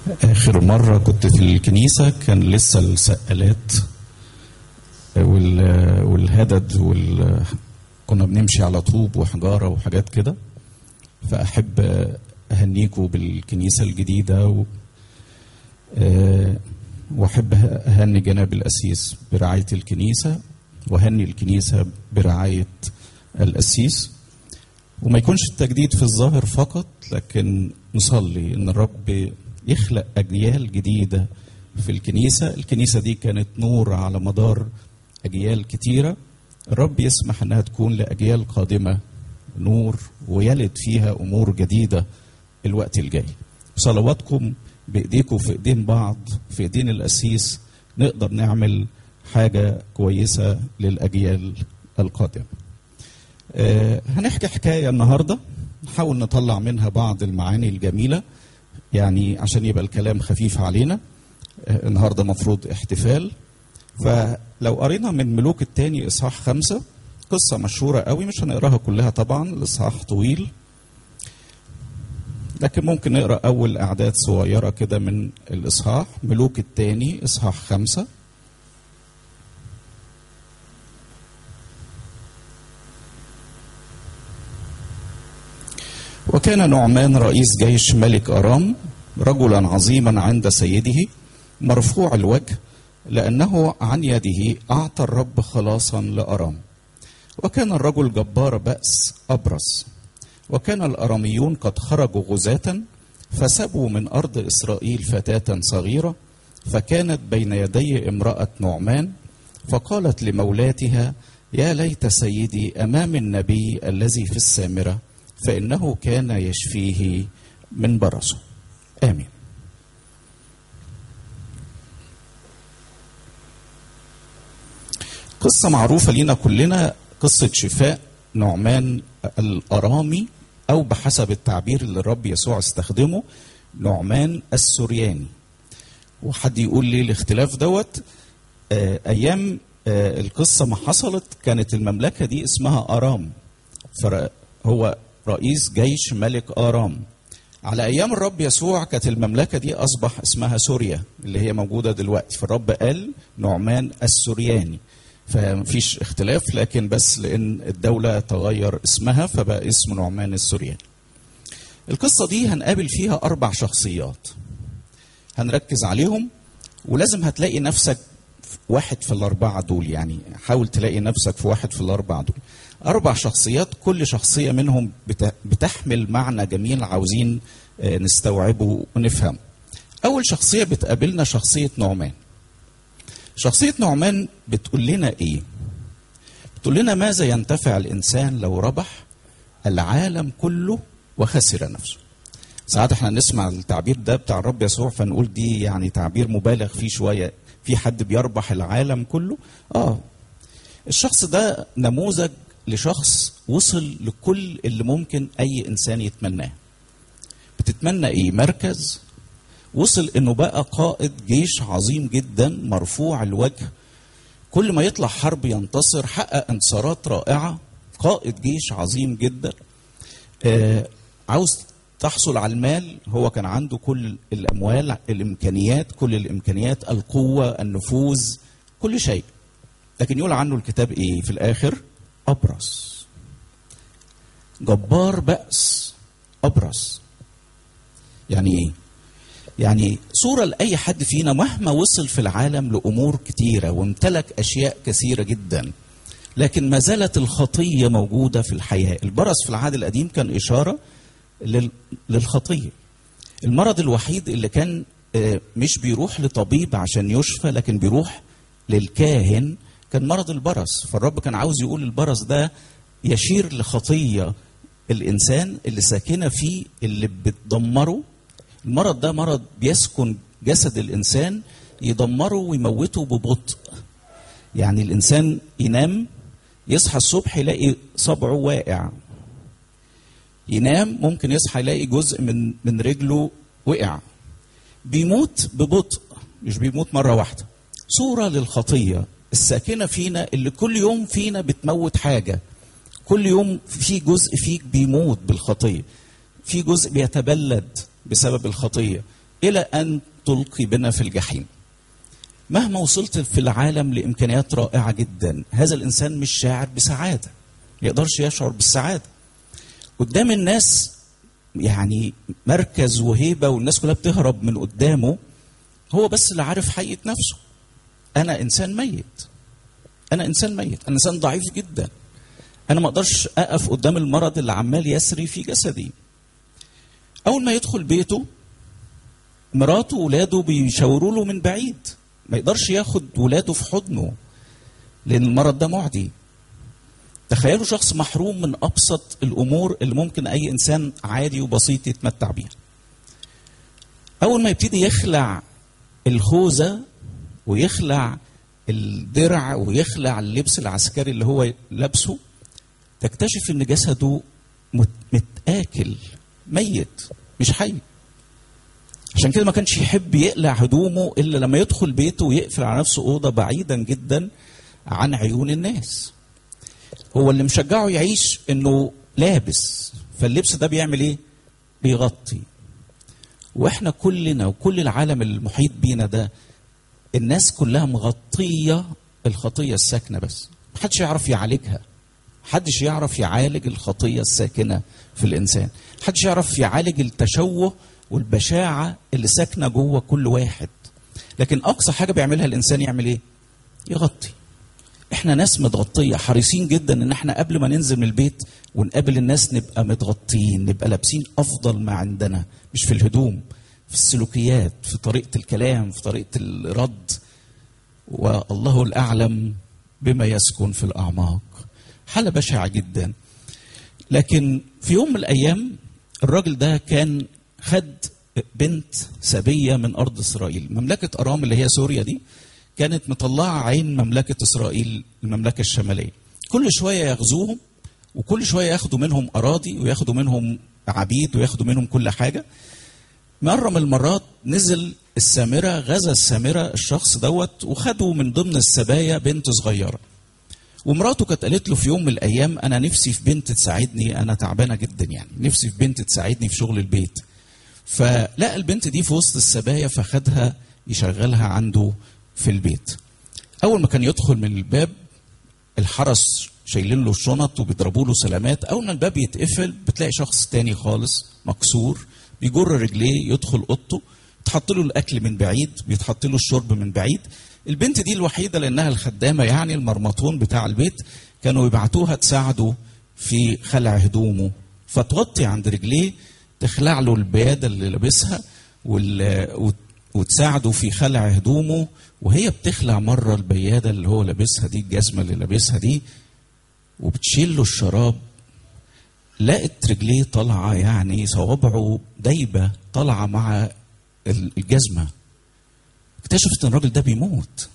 آخر مرة كنت في الكنيسة كان لسه السقالات وال- والهدد وال كنا بنمشي على طوب وحجارة وحاجات كده فأحب أهنيكم بالكنيسة الجديدة و... آه، وأحب أهني جناب الأسيس برعاية الكنيسة وأهني الكنيسة برعاية الأسيس وما يكونش التجديد في الظاهر فقط لكن نصلي ان الرب يخلق اجيال جديده في الكنيسه، الكنيسه دي كانت نور على مدار اجيال كتيره، الرب يسمح انها تكون لاجيال قادمه نور ويلد فيها امور جديده الوقت الجاي. صلواتكم بايديكم في ايدين بعض في ايدين الاسيس نقدر نعمل حاجه كويسه للاجيال القادمه. آه، هنحكي حكاية النهاردة نحاول نطلع منها بعض المعاني الجميلة يعني عشان يبقى الكلام خفيف علينا آه، النهاردة مفروض احتفال فلو قرينا من ملوك التاني إصحاح خمسة قصة مشهورة قوي مش هنقراها كلها طبعا الإصحاح طويل لكن ممكن نقرا أول أعداد صغيرة كده من الإصحاح ملوك التاني إصحاح خمسة وكان نعمان رئيس جيش ملك أرام رجلا عظيما عند سيده مرفوع الوجه لأنه عن يده أعطى الرب خلاصا لأرام وكان الرجل جبار بأس أبرص وكان الأراميون قد خرجوا غزاة فسبوا من أرض إسرائيل فتاة صغيرة فكانت بين يدي امرأة نعمان فقالت لمولاتها يا ليت سيدي أمام النبي الذي في السامرة فإنه كان يشفيه من برصه آمين قصة معروفة لينا كلنا قصة شفاء نعمان الأرامي أو بحسب التعبير اللي الرب يسوع استخدمه نعمان السورياني وحد يقول لي الاختلاف دوت آه، أيام آه، القصة ما حصلت كانت المملكة دي اسمها أرام فهو رئيس جيش ملك آرام على أيام الرب يسوع كانت المملكة دي أصبح اسمها سوريا اللي هي موجودة دلوقتي فالرب قال نعمان السورياني فمفيش اختلاف لكن بس لأن الدولة تغير اسمها فبقى اسم نعمان السورياني القصة دي هنقابل فيها أربع شخصيات هنركز عليهم ولازم هتلاقي نفسك في واحد في الأربعة دول يعني حاول تلاقي نفسك في واحد في الأربعة دول أربع شخصيات كل شخصية منهم بت- بتحمل معنى جميل عاوزين آه، نستوعبه ونفهمه أول شخصية بتقابلنا شخصية نعمان شخصية نعمان بتقول لنا إيه بتقول لنا ماذا ينتفع الإنسان لو ربح العالم كله وخسر نفسه ساعات احنا نسمع التعبير ده بتاع الرب يسوع فنقول دي يعني تعبير مبالغ فيه شوية في حد بيربح العالم كله اه الشخص ده نموذج لشخص وصل لكل اللي ممكن اي انسان يتمناه بتتمنى ايه مركز وصل انه بقى قائد جيش عظيم جدا مرفوع الوجه كل ما يطلع حرب ينتصر حقق انتصارات رائعه قائد جيش عظيم جدا آه عاوز تحصل على المال هو كان عنده كل الاموال الامكانيات كل الامكانيات القوه النفوذ كل شيء لكن يقول عنه الكتاب ايه في الاخر ابرص جبار بأس ابرص يعني ايه يعني صورة لأي حد فينا مهما وصل في العالم لأمور كتيرة وامتلك أشياء كثيرة جدا لكن ما زالت الخطية موجودة في الحياة البرص في العهد القديم كان إشارة لل- للخطية المرض الوحيد اللي كان آه، مش بيروح لطبيب عشان يشفى لكن بيروح للكاهن كان مرض البرص فالرب كان عاوز يقول البرص ده يشير لخطية الإنسان اللي ساكنة فيه اللي بتدمره المرض ده مرض بيسكن جسد الإنسان يدمره ويموته ببطء يعني الإنسان ينام يصحى الصبح يلاقي صبعه واقع ينام ممكن يصحى يلاقي جزء من من رجله وقع بيموت ببطء مش بيموت مرة واحدة صورة للخطية الساكنة فينا اللي كل يوم فينا بتموت حاجة كل يوم في جزء فيك بيموت بالخطية في جزء بيتبلد بسبب الخطية الى ان تلقي بنا في الجحيم مهما وصلت في العالم لامكانيات رائعه جدا هذا الانسان مش شاعر بسعاده ما يقدرش يشعر بالسعاده قدام الناس يعني مركز وهيبه والناس كلها بتهرب من قدامه هو بس اللي عارف حقيقه نفسه انا انسان ميت انا انسان ميت انا انسان ضعيف جدا انا ما اقدرش اقف قدام المرض اللي عمال يسري في جسدي اول ما يدخل بيته مراته وولاده بيشاوروا له من بعيد ما يقدرش ياخد ولاده في حضنه لان المرض ده معدي تخيلوا شخص محروم من ابسط الامور اللي ممكن اي انسان عادي وبسيط يتمتع بيها اول ما يبتدي يخلع الخوذه ويخلع الدرع ويخلع اللبس العسكري اللي هو لابسه تكتشف ان جسده متاكل ميت مش حي عشان كده ما كانش يحب يقلع هدومه الا لما يدخل بيته ويقفل على نفسه اوضه بعيدا جدا عن عيون الناس هو اللي مشجعه يعيش انه لابس فاللبس ده بيعمل ايه بيغطي واحنا كلنا وكل العالم المحيط بينا ده الناس كلها مغطيه الخطيه الساكنه بس محدش يعرف يعالجها محدش يعرف يعالج الخطيه الساكنه في الانسان محدش يعرف يعالج التشوه والبشاعه اللي ساكنه جوه كل واحد لكن اقصى حاجه بيعملها الانسان يعمل ايه يغطي احنا ناس متغطيه حريصين جدا ان احنا قبل ما ننزل من البيت ونقابل الناس نبقى متغطيين نبقى لابسين افضل ما عندنا مش في الهدوم في السلوكيات في طريقه الكلام في طريقه الرد والله الاعلم بما يسكن في الاعماق حاله بشعه جدا لكن في يوم من الايام الراجل ده كان خد بنت سبيه من ارض اسرائيل مملكه ارام اللي هي سوريا دي كانت مطلعه عين مملكه اسرائيل المملكه الشماليه كل شويه يغزوهم وكل شويه ياخدوا منهم اراضي وياخدوا منهم عبيد وياخدوا منهم كل حاجه مره من المرات نزل السامره غزا السامره الشخص دوت وخدوا من ضمن السبايا بنت صغيره ومراته كانت قالت له في يوم من الايام انا نفسي في بنت تساعدني انا تعبانه جدا يعني نفسي في بنت تساعدني في شغل البيت فلقى البنت دي في وسط السبايا فخدها يشغلها عنده في البيت اول ما كان يدخل من الباب الحرس شايلين له الشنط وبيضربوا له سلامات اول ما الباب يتقفل بتلاقي شخص تاني خالص مكسور بيجر رجليه يدخل اوضته تحط له الاكل من بعيد بيتحط له الشرب من بعيد البنت دي الوحيده لانها الخدامه يعني المرمطون بتاع البيت كانوا يبعتوها تساعده في خلع هدومه فتوطي عند رجليه تخلع له البياده اللي لابسها وال... وتساعده في خلع هدومه وهي بتخلع مره البياده اللي هو لابسها دي الجزمه اللي لابسها دي وبتشيل له الشراب لقت رجليه طالعه يعني صوابعه دايبه طالعه مع الجزمه اكتشفت ان الراجل ده بيموت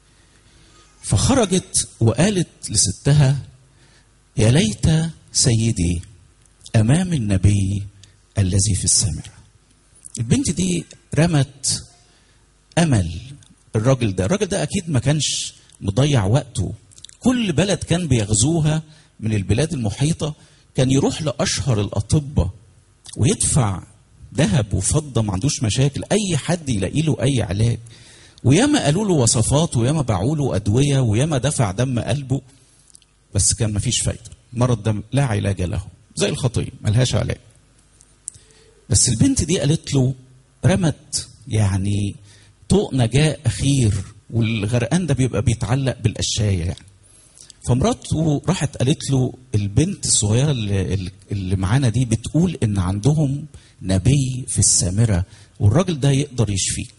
فخرجت وقالت لستها يا ليت سيدي امام النبي الذي في السامره البنت دي رمت امل الراجل ده الراجل ده اكيد ما كانش مضيع وقته كل بلد كان بيغزوها من البلاد المحيطه كان يروح لاشهر الاطباء ويدفع ذهب وفضه ما عندوش مشاكل اي حد يلاقي له اي علاج وياما قالوا له وصفات وياما باعوا له ادويه وياما دفع دم قلبه بس كان مفيش فايده المرض ده لا علاج له زي الخطيه ملهاش علاج بس البنت دي قالت له رمت يعني طوق نجاة أخير والغرقان ده بيبقى بيتعلق بالقشاية يعني فمراته راحت قالت له البنت الصغيرة اللي, اللي معانا دي بتقول إن عندهم نبي في السامرة والراجل ده يقدر يشفيك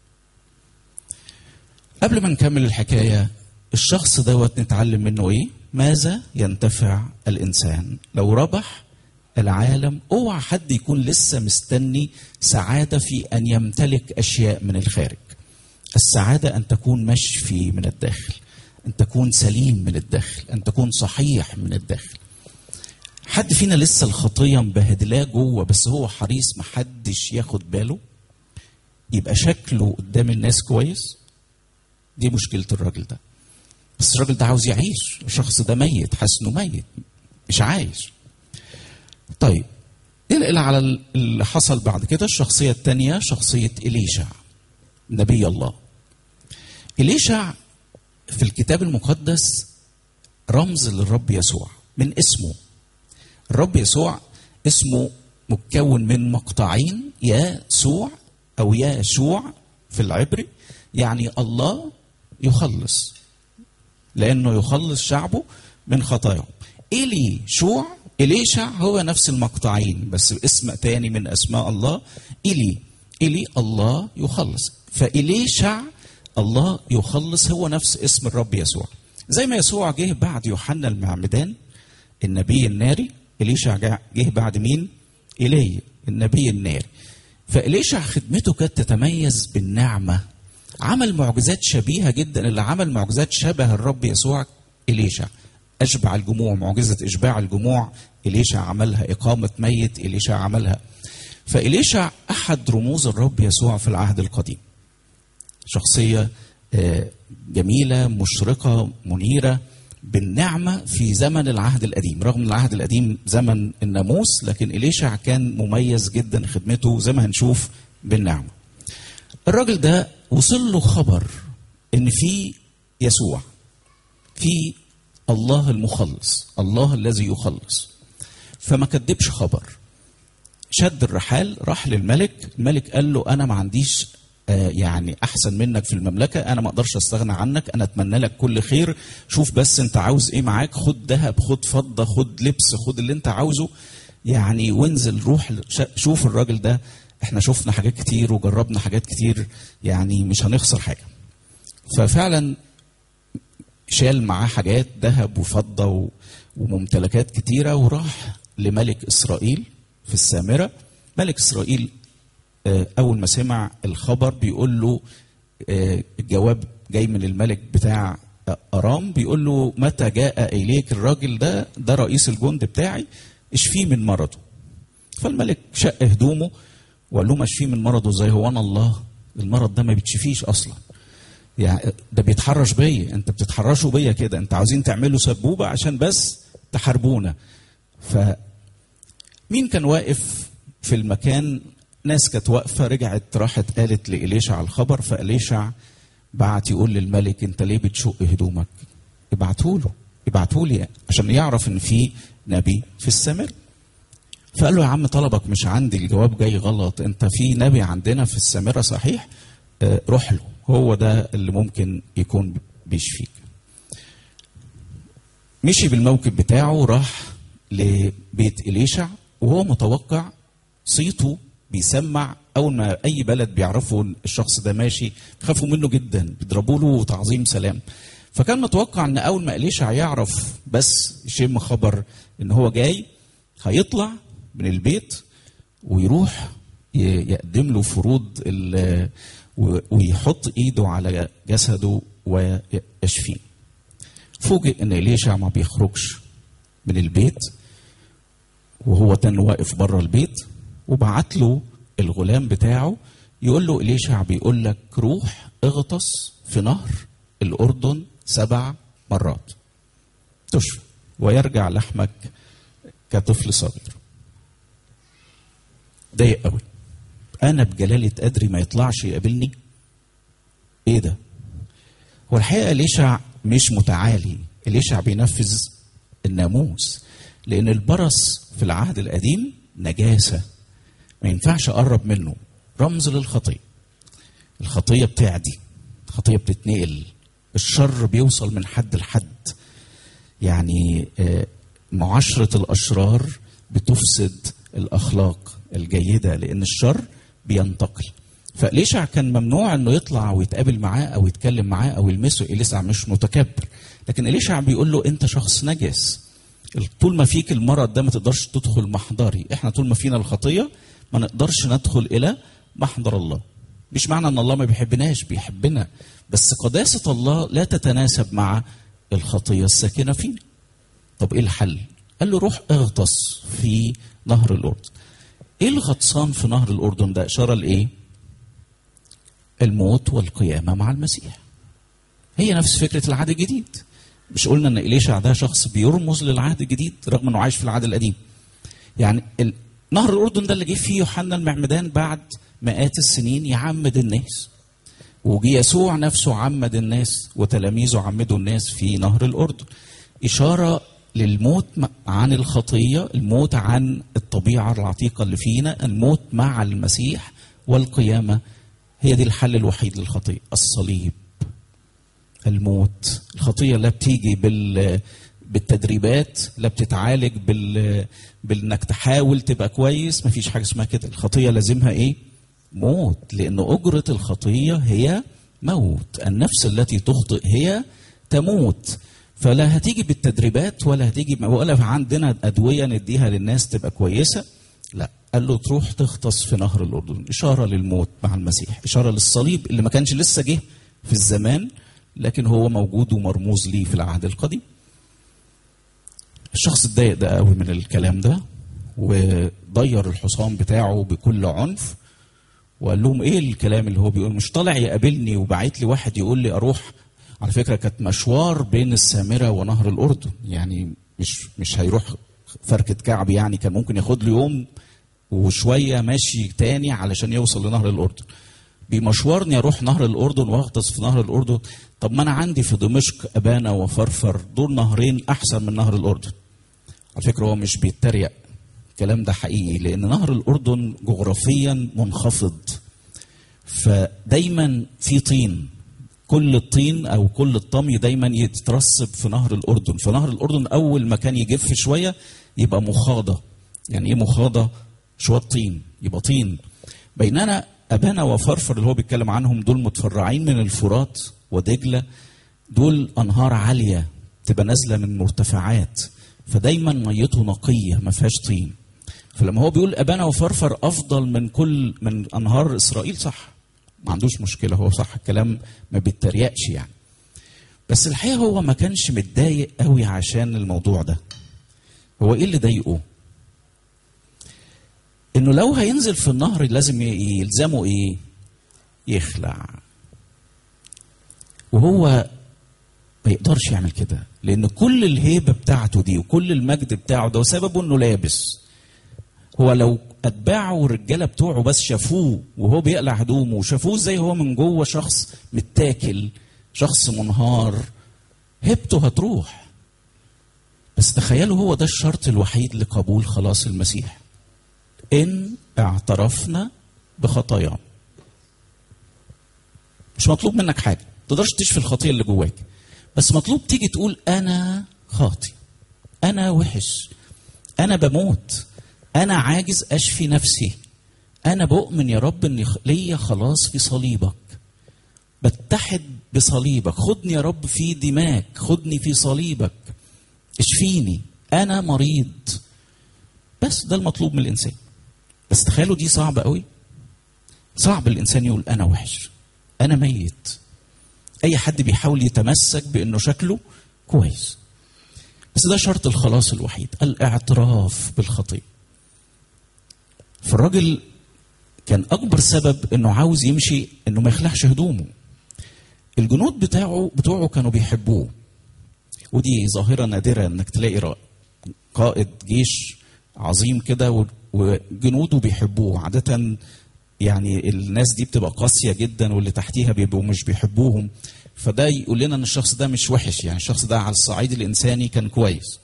قبل ما نكمل الحكاية الشخص دوت نتعلم منه إيه ماذا ينتفع الإنسان لو ربح العالم اوعى حد يكون لسه مستني سعاده في ان يمتلك اشياء من الخارج السعاده ان تكون مشفي من الداخل ان تكون سليم من الداخل ان تكون صحيح من الداخل حد فينا لسه الخطيه مبهدلاه جوه بس هو حريص محدش ياخد باله يبقى شكله قدام الناس كويس دي مشكله الراجل ده بس الراجل ده عاوز يعيش الشخص ده ميت حاسس انه ميت مش عايش طيب ننقل على اللي حصل بعد كده الشخصية الثانية شخصية إليشع نبي الله إليشع في الكتاب المقدس رمز للرب يسوع من اسمه الرب يسوع اسمه مكون من مقطعين يسوع أو يشوع في العبري يعني الله يخلص لأنه يخلص شعبه من خطاياهم إلي شوع إليشع هو نفس المقطعين بس اسم تاني من أسماء الله إلي إلي الله يخلص فإليشع الله يخلص هو نفس اسم الرب يسوع زي ما يسوع جه بعد يوحنا المعمدان النبي الناري إليشع جه بعد مين؟ إيليا النبي الناري فإليشع خدمته كانت تتميز بالنعمة عمل معجزات شبيهة جدا اللي عمل معجزات شبه الرب يسوع إليشع أشبع الجموع معجزة إشباع الجموع إليشع عملها إقامة ميت إليشع عملها فإليشع أحد رموز الرب يسوع في العهد القديم شخصية جميلة مشرقة منيرة بالنعمة في زمن العهد القديم رغم العهد القديم زمن الناموس لكن إليشع كان مميز جدا خدمته زي ما هنشوف بالنعمة الراجل ده وصل له خبر ان في يسوع في الله المخلص الله الذي يخلص فما كدبش خبر شد الرحال راح للملك الملك قال له انا ما عنديش آه يعني احسن منك في المملكه انا ما اقدرش استغنى عنك انا اتمنى لك كل خير شوف بس انت عاوز ايه معاك خد ذهب خد فضه خد لبس خد اللي انت عاوزه يعني وانزل روح شوف الراجل ده احنا شفنا حاجات كتير وجربنا حاجات كتير يعني مش هنخسر حاجه ففعلا شال معاه حاجات ذهب وفضه وممتلكات كتيره وراح لملك اسرائيل في السامره ملك اسرائيل اول ما سمع الخبر بيقول له الجواب جاي من الملك بتاع ارام بيقول له متى جاء اليك الراجل ده ده رئيس الجند بتاعي اشفيه من مرضه فالملك شق هدومه وقال لهم اشفيه من مرضه ازاي هو انا الله المرض ده ما بيتشفيش اصلا يعني ده بيتحرش بيا انت بتتحرشوا بيا كده انت عاوزين تعملوا سبوبه عشان بس تحاربونا ف مين كان واقف في المكان ناس كانت واقفه رجعت راحت قالت لإليشع الخبر فإليشع بعت يقول للملك انت ليه بتشق هدومك ابعتوا له ابعتوا لي عشان يعرف ان في نبي في السامر فقال له يا عم طلبك مش عندي الجواب جاي غلط انت في نبي عندنا في السامره صحيح اه روح له هو ده اللي ممكن يكون بيشفيك مشي بالموكب بتاعه راح لبيت إليشع وهو متوقع صيته بيسمع اول ما اي بلد بيعرفوا الشخص ده ماشي خافوا منه جدا بيضربوا له تعظيم سلام فكان متوقع ان اول ما اليشع يعرف بس يشم خبر ان هو جاي هيطلع من البيت ويروح يقدم له فروض ويحط ايده على جسده ويشفيه فوجئ ان اليشع ما بيخرجش من البيت وهو كان واقف بره البيت وبعت له الغلام بتاعه يقول له إليشع بيقول لك روح اغطس في نهر الأردن سبع مرات تشفى ويرجع لحمك كطفل صغير ضايق قوي انا بجلاله قدري ما يطلعش يقابلني ايه ده هو الحقيقه اليشع مش متعالي اليشع بينفذ الناموس لان البرص في العهد القديم نجاسه ما ينفعش اقرب منه رمز للخطيه الخطيه بتعدي الخطيه بتتنقل الشر بيوصل من حد لحد يعني معاشره الاشرار بتفسد الاخلاق الجيده لان الشر بينتقل فإليشع كان ممنوع انه يطلع ويتقابل معاه او يتكلم معاه او يلمسه إليشع مش متكبر لكن إليشع بيقول له انت شخص نجس طول ما فيك المرض ده ما تقدرش تدخل محضري احنا طول ما فينا الخطيه ما نقدرش ندخل الى محضر الله مش معنى ان الله ما بيحبناش بيحبنا بس قداسه الله لا تتناسب مع الخطيه الساكنه فينا طب ايه الحل قال له روح اغطس في نهر الاردن ايه الغطسان في نهر الاردن ده اشاره لايه الموت والقيامه مع المسيح هي نفس فكره العهد الجديد مش قلنا ان إليشع ده شخص بيرمز للعهد الجديد رغم انه عايش في العهد القديم يعني نهر الاردن ده اللي جه فيه يوحنا المعمدان بعد مئات السنين يعمد الناس وجي يسوع نفسه عمد الناس وتلاميذه عمدوا الناس في نهر الاردن اشاره للموت عن الخطيه الموت عن الطبيعه العتيقه اللي فينا الموت مع المسيح والقيامه هي دي الحل الوحيد للخطيه الصليب الموت الخطيه لا بتيجي بال بالتدريبات لا بتتعالج بال بانك تحاول تبقى كويس مفيش حاجه اسمها كده الخطيه لازمها ايه موت لان اجره الخطيه هي موت النفس التي تخطئ هي تموت فلا هتيجي بالتدريبات ولا هتيجي ولا عندنا ادويه نديها للناس تبقى كويسه لا قال له تروح تغطس في نهر الاردن اشاره للموت مع المسيح اشاره للصليب اللي ما كانش لسه جه في الزمان لكن هو موجود ومرموز ليه في العهد القديم الشخص اتضايق ده قوي من الكلام ده وضير الحصان بتاعه بكل عنف وقال لهم ايه الكلام اللي هو بيقول مش طالع يقابلني وبعت لي واحد يقول لي اروح على فكره كانت مشوار بين السامره ونهر الاردن يعني مش مش هيروح فركه كعب يعني كان ممكن ياخد له يوم وشويه ماشي تاني علشان يوصل لنهر الاردن بمشوارني اروح نهر الاردن واغطس في نهر الاردن طب ما انا عندي في دمشق ابانا وفرفر دول نهرين احسن من نهر الاردن على فكره هو مش بيتريق الكلام ده حقيقي لان نهر الاردن جغرافيا منخفض فدايما في طين كل الطين او كل الطمي دايما يترسب في نهر الاردن فنهر الاردن اول ما كان يجف شويه يبقى مخاضه يعني ايه مخاضه شويه طين يبقى طين بينما ابانا وفرفر اللي هو بيتكلم عنهم دول متفرعين من الفرات ودجله دول انهار عاليه تبقى نازله من مرتفعات فدايما ميته نقيه ما فيهاش طين فلما هو بيقول ابانا وفرفر افضل من كل من انهار اسرائيل صح ما عندوش مشكله هو صح الكلام ما بيتريقش يعني بس الحقيقه هو ما كانش متضايق قوي عشان الموضوع ده هو ايه اللي ضايقه انه لو هينزل في النهر لازم يلزمه ايه يخلع وهو ما يقدرش يعمل كده لان كل الهيبه بتاعته دي وكل المجد بتاعه ده وسببه انه لابس هو لو اتباعه والرجاله بتوعه بس شافوه وهو بيقلع هدومه وشافوه ازاي هو من جوه شخص متاكل شخص منهار هيبته هتروح بس تخيلوا هو ده الشرط الوحيد لقبول خلاص المسيح ان اعترفنا بخطايانا مش مطلوب منك حاجه تقدرش تشفي الخطيه اللي جواك بس مطلوب تيجي تقول انا خاطي انا وحش انا بموت انا عاجز اشفي نفسي انا بؤمن يا رب ان ليا خلاص في صليبك بتحد بصليبك خدني يا رب في دماغك خدني في صليبك اشفيني انا مريض بس ده المطلوب من الانسان بس تخيلوا دي صعبه قوي صعب الانسان يقول انا وحش انا ميت اي حد بيحاول يتمسك بانه شكله كويس بس ده شرط الخلاص الوحيد الاعتراف بالخطيه فالراجل كان اكبر سبب انه عاوز يمشي انه ما يخلعش هدومه الجنود بتاعه بتوعه كانوا بيحبوه ودي ظاهره نادره انك تلاقي قائد جيش عظيم كده وجنوده بيحبوه عاده يعني الناس دي بتبقى قاسيه جدا واللي تحتيها بيبقوا مش بيحبوهم فده يقول لنا ان الشخص ده مش وحش يعني الشخص ده على الصعيد الانساني كان كويس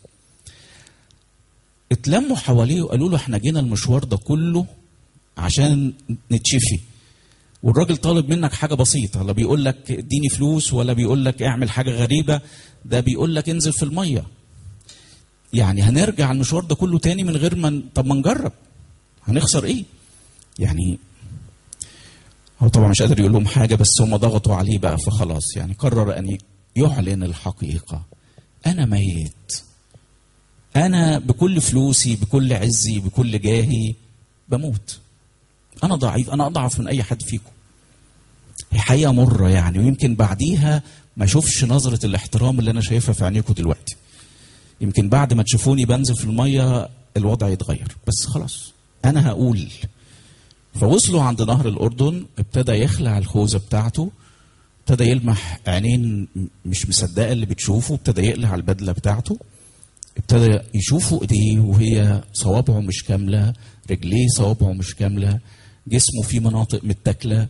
اتلموا حواليه وقالوا له احنا جينا المشوار ده كله عشان نتشفي والراجل طالب منك حاجة بسيطة لا بيقول لك اديني فلوس ولا بيقول لك اعمل حاجة غريبة ده بيقول لك انزل في المية يعني هنرجع المشوار ده كله تاني من غير ما طب ما نجرب هنخسر ايه يعني هو طبعا مش قادر يقول لهم حاجة بس هم ضغطوا عليه بقى فخلاص يعني قرر أن يعلن الحقيقة أنا ميت أنا بكل فلوسي بكل عزي بكل جاهي بموت أنا ضعيف أنا أضعف من أي حد فيكم هي حقيقة مرة يعني ويمكن بعديها ما أشوفش نظرة الاحترام اللي أنا شايفها في عينيكم دلوقتي يمكن بعد ما تشوفوني بنزل في المية الوضع يتغير بس خلاص أنا هقول فوصلوا عند نهر الأردن ابتدى يخلع الخوذة بتاعته ابتدى يلمح عينين مش مصدقة اللي بتشوفه ابتدى يقلع البدلة بتاعته ابتدى يشوفوا ايديه وهي صوابعه مش كامله رجليه صوابعه مش كامله جسمه فيه مناطق متاكله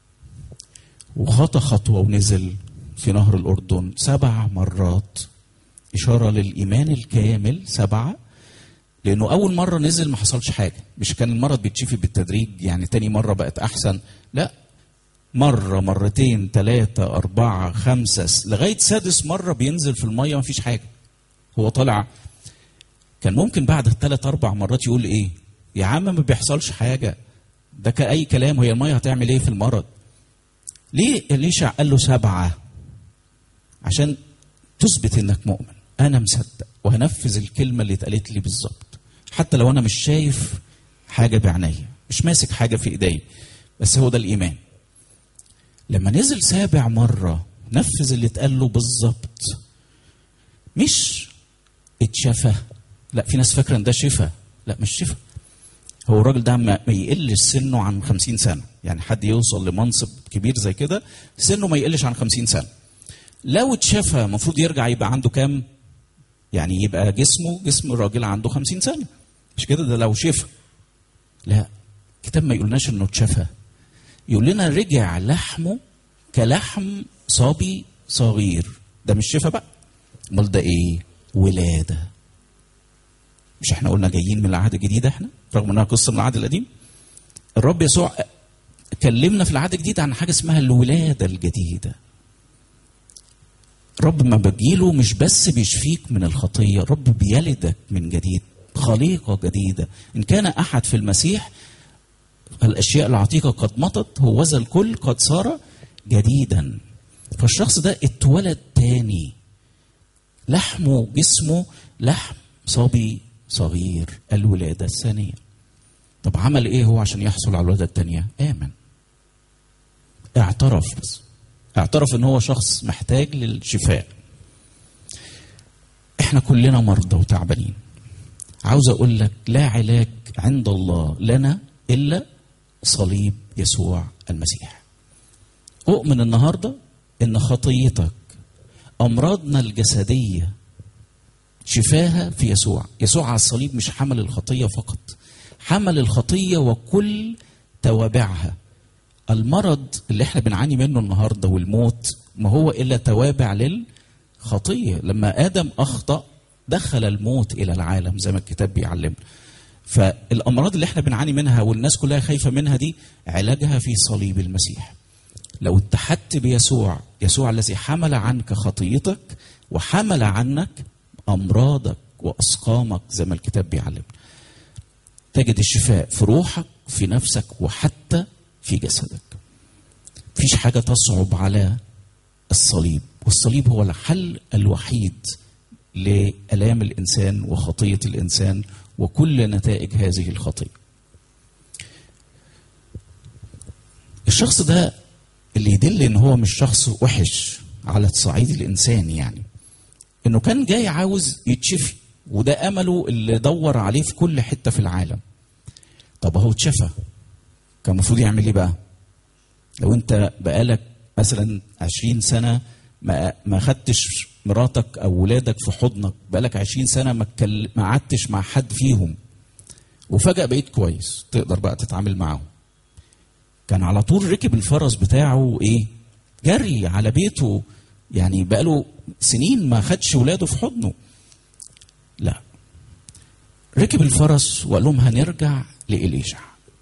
وخطى خطوه ونزل في نهر الاردن سبع مرات اشاره للايمان الكامل سبعه لانه اول مره نزل ما حصلش حاجه مش كان المرض بيتشفي بالتدريج يعني تاني مره بقت احسن لا مرة مرتين ثلاثة أربعة خمسة لغاية سادس مرة بينزل في المية مفيش حاجة هو طالع كان ممكن بعد ثلاث أربع مرات يقول إيه يا عم ما بيحصلش حاجة ده كأي كلام وهي المية هتعمل إيه في المرض ليه إليشع قال له سبعة عشان تثبت إنك مؤمن أنا مصدق وهنفذ الكلمة اللي اتقالت لي بالظبط حتى لو أنا مش شايف حاجة بعينيا مش ماسك حاجة في إيدي بس هو ده الإيمان لما نزل سابع مرة نفذ اللي اتقال له بالظبط مش اتشفى لا في ناس فاكرة ان ده شفا لا مش شفا هو الراجل ده ما ما يقلش سنه عن خمسين سنة يعني حد يوصل لمنصب كبير زي كده سنه ما يقلش عن خمسين سنة لو اتشفى المفروض يرجع يبقى عنده كام يعني يبقى جسمه جسم الراجل عنده خمسين سنة مش كده ده لو شفى لا الكتاب ما يقولناش انه اتشفى يقول لنا رجع لحمه كلحم صبي صغير ده مش شفا بقى امال ده ايه ولاده مش احنا قلنا جايين من العهد الجديد احنا رغم انها قصه من العهد القديم الرب يسوع كلمنا في العهد الجديد عن حاجه اسمها الولاده الجديده رب ما بجيله مش بس بيشفيك من الخطيه رب بيلدك من جديد خليقه جديده ان كان احد في المسيح الاشياء العتيقه قد مضت هوذا الكل قد صار جديدا فالشخص ده اتولد تاني لحمه جسمه لحم صبي صغير الولاده الثانيه طب عمل ايه هو عشان يحصل على الولاده الثانيه امن اعترف بس اعترف ان هو شخص محتاج للشفاء احنا كلنا مرضى وتعبانين عاوز اقول لك لا علاج عند الله لنا الا صليب يسوع المسيح اؤمن النهارده ان خطيتك امراضنا الجسديه شفاها في يسوع يسوع على الصليب مش حمل الخطيه فقط حمل الخطيه وكل توابعها المرض اللي احنا بنعاني منه النهارده والموت ما هو الا توابع للخطيه لما ادم اخطا دخل الموت الى العالم زي ما الكتاب بيعلمنا فالامراض اللي احنا بنعاني منها والناس كلها خايفه منها دي علاجها في صليب المسيح لو اتحدت بيسوع يسوع الذي حمل عنك خطيتك وحمل عنك امراضك واسقامك زي ما الكتاب بيعلمنا تجد الشفاء في روحك في نفسك وحتى في جسدك مفيش حاجة تصعب على الصليب والصليب هو الحل الوحيد لآلام الإنسان وخطية الإنسان وكل نتائج هذه الخطية الشخص ده اللي يدل ان هو مش شخص وحش على الصعيد الانساني يعني انه كان جاي عاوز يتشفي وده امله اللي دور عليه في كل حته في العالم طب اهو اتشفى كان المفروض يعمل ايه بقى لو انت بقالك مثلا عشرين سنه ما ما خدتش مراتك او ولادك في حضنك بقالك عشرين سنه ما اتكل- ما قعدتش مع حد فيهم وفجاه بقيت كويس تقدر بقى تتعامل معاهم كان على طول ركب الفرس بتاعه ايه جري على بيته يعني بقاله سنين ما خدش ولاده في حضنه لا ركب الفرس وقال لهم هنرجع لإليشع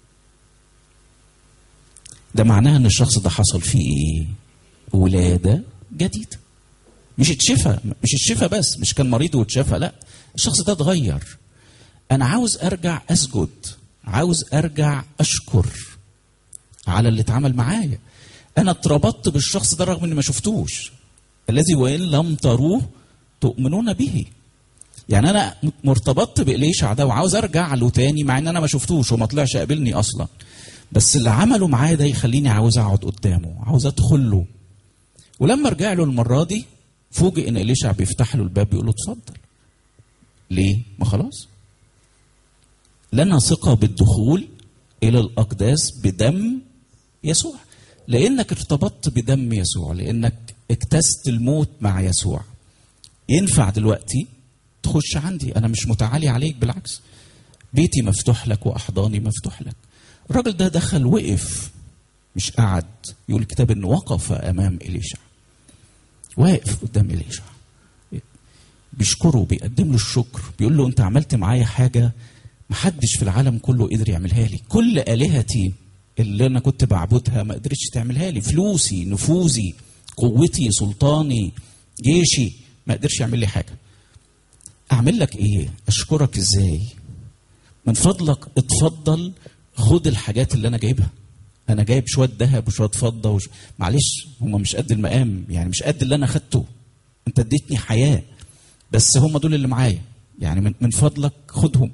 ده معناها ان الشخص ده حصل فيه ايه ولادة جديدة مش اتشفى مش اتشفى بس مش كان مريض واتشفى لا الشخص ده اتغير انا عاوز ارجع اسجد عاوز ارجع اشكر على اللي اتعمل معايا انا اتربطت بالشخص ده رغم اني ما شفتوش الذي وان لم تروه تؤمنون به يعني انا مرتبطت بإليشع ده وعاوز ارجع له تاني مع ان انا ما شفتوش وما طلعش قابلني اصلا بس اللي عمله معايا ده يخليني عاوز اقعد قدامه عاوز ادخل له ولما رجع له المره دي فوجئ ان إليشع بيفتح له الباب بيقول له اتفضل ليه ما خلاص لنا ثقه بالدخول الى الاقداس بدم يسوع لانك ارتبطت بدم يسوع لانك اكتست الموت مع يسوع ينفع دلوقتي تخش عندي انا مش متعالي عليك بالعكس بيتي مفتوح لك واحضاني مفتوح لك الراجل ده دخل وقف مش قعد يقول الكتاب انه وقف امام اليشع واقف قدام اليشع بيشكره بيقدم له الشكر بيقول له انت عملت معايا حاجه محدش في العالم كله قدر يعملها لي كل الهتي اللي انا كنت بعبدها ما قدرتش تعملها لي فلوسي نفوذي قوتي سلطاني جيشي ما قدرش يعمل لي حاجه اعمل لك ايه اشكرك ازاي من فضلك اتفضل خد الحاجات اللي انا جايبها انا جايب شويه ذهب وشويه فضه وش... معلش هم مش قد المقام يعني مش قد اللي انا خدته انت اديتني حياه بس هم دول اللي معايا يعني من, من فضلك خدهم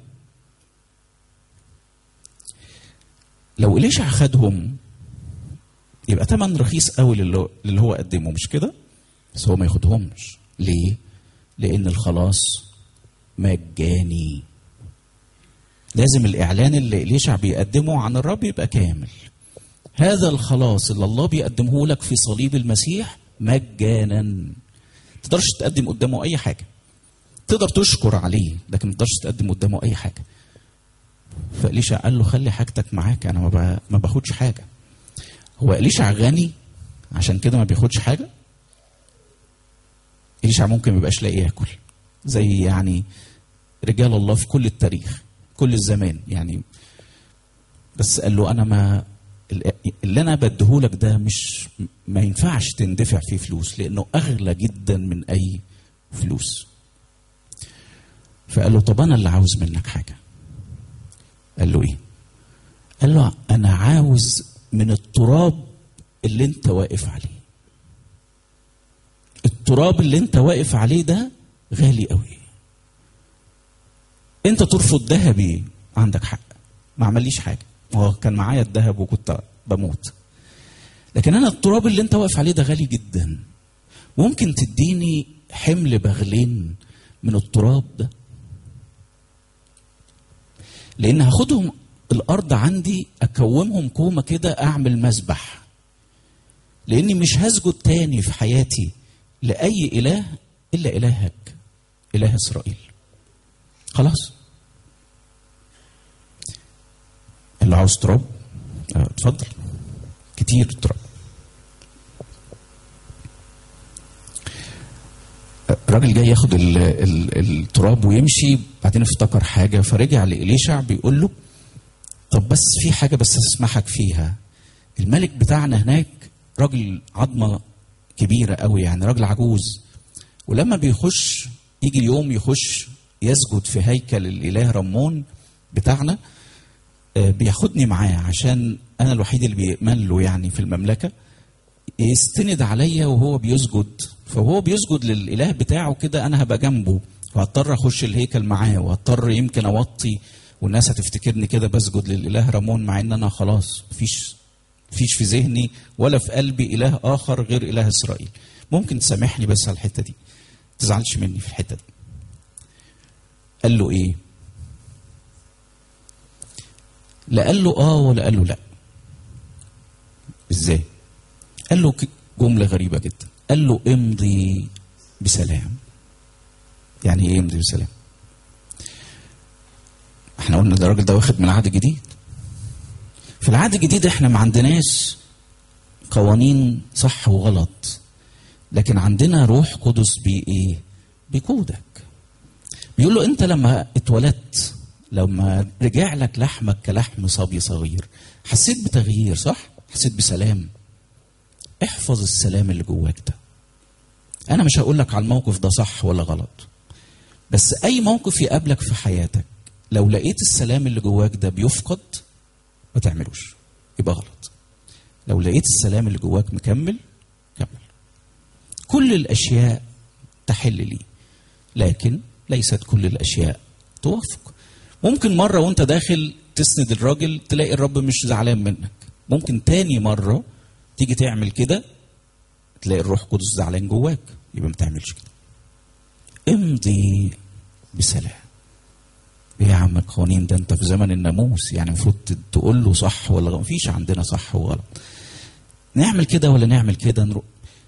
لو إليشع خدهم يبقى تمن رخيص قوي للي اللي هو قدمه مش كده بس هو ما ياخدهمش ليه لان الخلاص مجاني لازم الاعلان اللي إليشع بيقدمه عن الرب يبقى كامل هذا الخلاص اللي الله بيقدمه لك في صليب المسيح مجانا تقدرش تقدم قدامه اي حاجه تقدر تشكر عليه لكن ما تقدرش تقدم قدامه اي حاجه فإليشع قال له خلي حاجتك معاك انا ما ما باخدش حاجه هو إليشع غني عشان كده ما بياخدش حاجه إليشع ممكن ما يبقاش لاقي ياكل زي يعني رجال الله في كل التاريخ كل الزمان يعني بس قال له انا ما اللي انا بديهولك ده مش ما ينفعش تندفع فيه فلوس لانه اغلى جدا من اي فلوس فقال له طب انا اللي عاوز منك حاجه قال له ايه قال له انا عاوز من التراب اللي انت واقف عليه التراب اللي انت واقف عليه ده غالي قوي انت ترفض ذهبي عندك حق ما عمليش حاجه هو كان معايا الذهب وكنت بموت لكن انا التراب اللي انت واقف عليه ده غالي جدا ممكن تديني حمل بغلين من التراب ده لان هاخدهم الارض عندي اكومهم كومه كده اعمل مسبح لاني مش هسجد تاني في حياتي لاي اله الا الهك اله اسرائيل خلاص اللي عاوز تراب اه، اتفضل كتير تراب الراجل جاي ياخد ال ال التراب ويمشي بعدين افتكر حاجه فرجع لإليشع بيقول له طب بس في حاجه بس اسمحك فيها الملك بتاعنا هناك راجل عظمه كبيره قوي يعني راجل عجوز ولما بيخش يجي اليوم يخش يسجد في هيكل الاله رمون بتاعنا آه، بياخدني معاه عشان انا الوحيد اللي بيأمن له يعني في المملكه يستند عليا وهو بيسجد فهو بيسجد للاله بتاعه كده انا هبقى جنبه وهضطر اخش الهيكل معاه وهضطر يمكن اوطي والناس هتفتكرني كده بسجد للاله رامون مع ان انا خلاص مفيش مفيش في ذهني ولا في قلبي اله اخر غير اله اسرائيل ممكن تسامحني بس على الحته دي تزعلش مني في الحته دي قال له ايه لا قال له اه ولا قال له لا ازاي قال له ك- جمله غريبه جدا قال له امضي بسلام يعني ايه امضي بسلام احنا قلنا ده الراجل ده واخد من العهد الجديد في العهد الجديد احنا ما عندناش قوانين صح وغلط لكن عندنا روح قدس بي ايه بيقودك بيقول له انت لما اتولدت لما رجع لك لحمك كلحم صبي صغير حسيت بتغيير صح حسيت بسلام احفظ السلام اللي جواك ده انا مش هقول لك على الموقف ده صح ولا غلط بس اي موقف يقابلك في حياتك لو لقيت السلام اللي جواك ده بيفقد ما تعملوش يبقى غلط لو لقيت السلام اللي جواك مكمل كمل كل الاشياء تحل لي لكن ليست كل الاشياء توافق ممكن مره وانت داخل تسند الراجل تلاقي الرب مش زعلان منك ممكن تاني مره تيجي تعمل كده تلاقي الروح القدس زعلان جواك يبقى ما تعملش كده امضي بسلام ايه يا عم القوانين ده انت في زمن الناموس يعني المفروض تقول له صح ولا غلط مفيش عندنا صح وغلط نعمل كده ولا نعمل كده نروح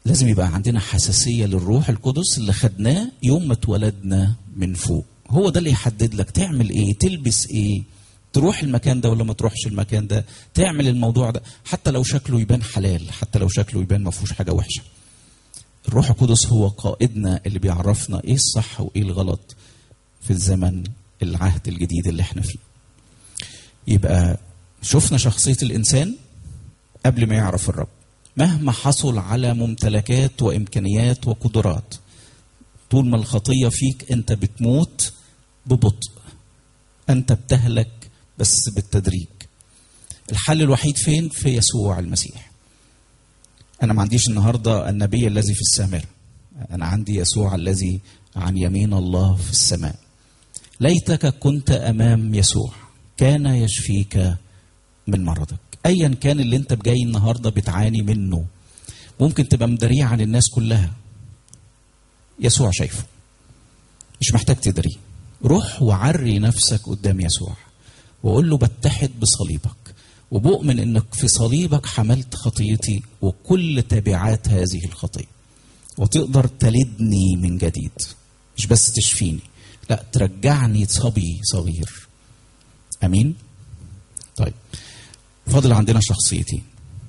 لازم يبقى عندنا حساسية للروح القدس اللي خدناه يوم ما اتولدنا من فوق هو ده اللي يحدد لك تعمل ايه تلبس ايه تروح المكان ده ولا ما تروحش المكان ده تعمل الموضوع ده حتى لو شكله يبان حلال حتى لو شكله يبان ما فيهوش حاجة وحشة الروح القدس هو قائدنا اللي بيعرفنا ايه الصح وايه الغلط في الزمن العهد الجديد اللي احنا فيه يبقى شفنا شخصية الإنسان قبل ما يعرف الرب مهما حصل على ممتلكات وإمكانيات وقدرات طول ما الخطية فيك أنت بتموت ببطء أنت بتهلك بس بالتدريج الحل الوحيد فين في يسوع المسيح أنا ما عنديش النهاردة النبي الذي في السماء أنا عندي يسوع الذي عن يمين الله في السماء ليتك كنت أمام يسوع كان يشفيك من مرضك ايا كان اللي انت جاي النهارده بتعاني منه ممكن تبقى مداريه عن الناس كلها يسوع شايفه مش محتاج تدري روح وعري نفسك قدام يسوع وقول له بتحد بصليبك وبؤمن انك في صليبك حملت خطيتي وكل تبعات هذه الخطيه وتقدر تلدني من جديد مش بس تشفيني لا ترجعني صبي صغير امين طيب فاضل عندنا شخصيتين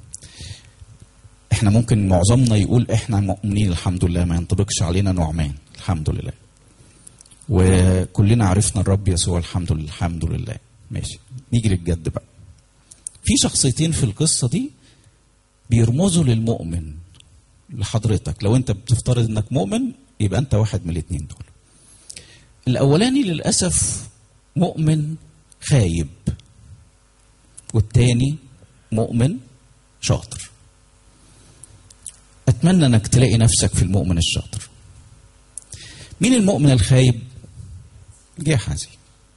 احنا ممكن معظمنا يقول احنا مؤمنين الحمد لله ما ينطبقش علينا نعمان الحمد لله وكلنا عرفنا الرب يسوع الحمد لله الحمد لله ماشي نيجي للجد بقى في شخصيتين في القصة دي بيرمزوا للمؤمن لحضرتك لو انت بتفترض انك مؤمن يبقى انت واحد من الاثنين دول الاولاني للاسف مؤمن خايب والتاني مؤمن شاطر اتمنى انك تلاقي نفسك في المؤمن الشاطر مين المؤمن الخايب جحزي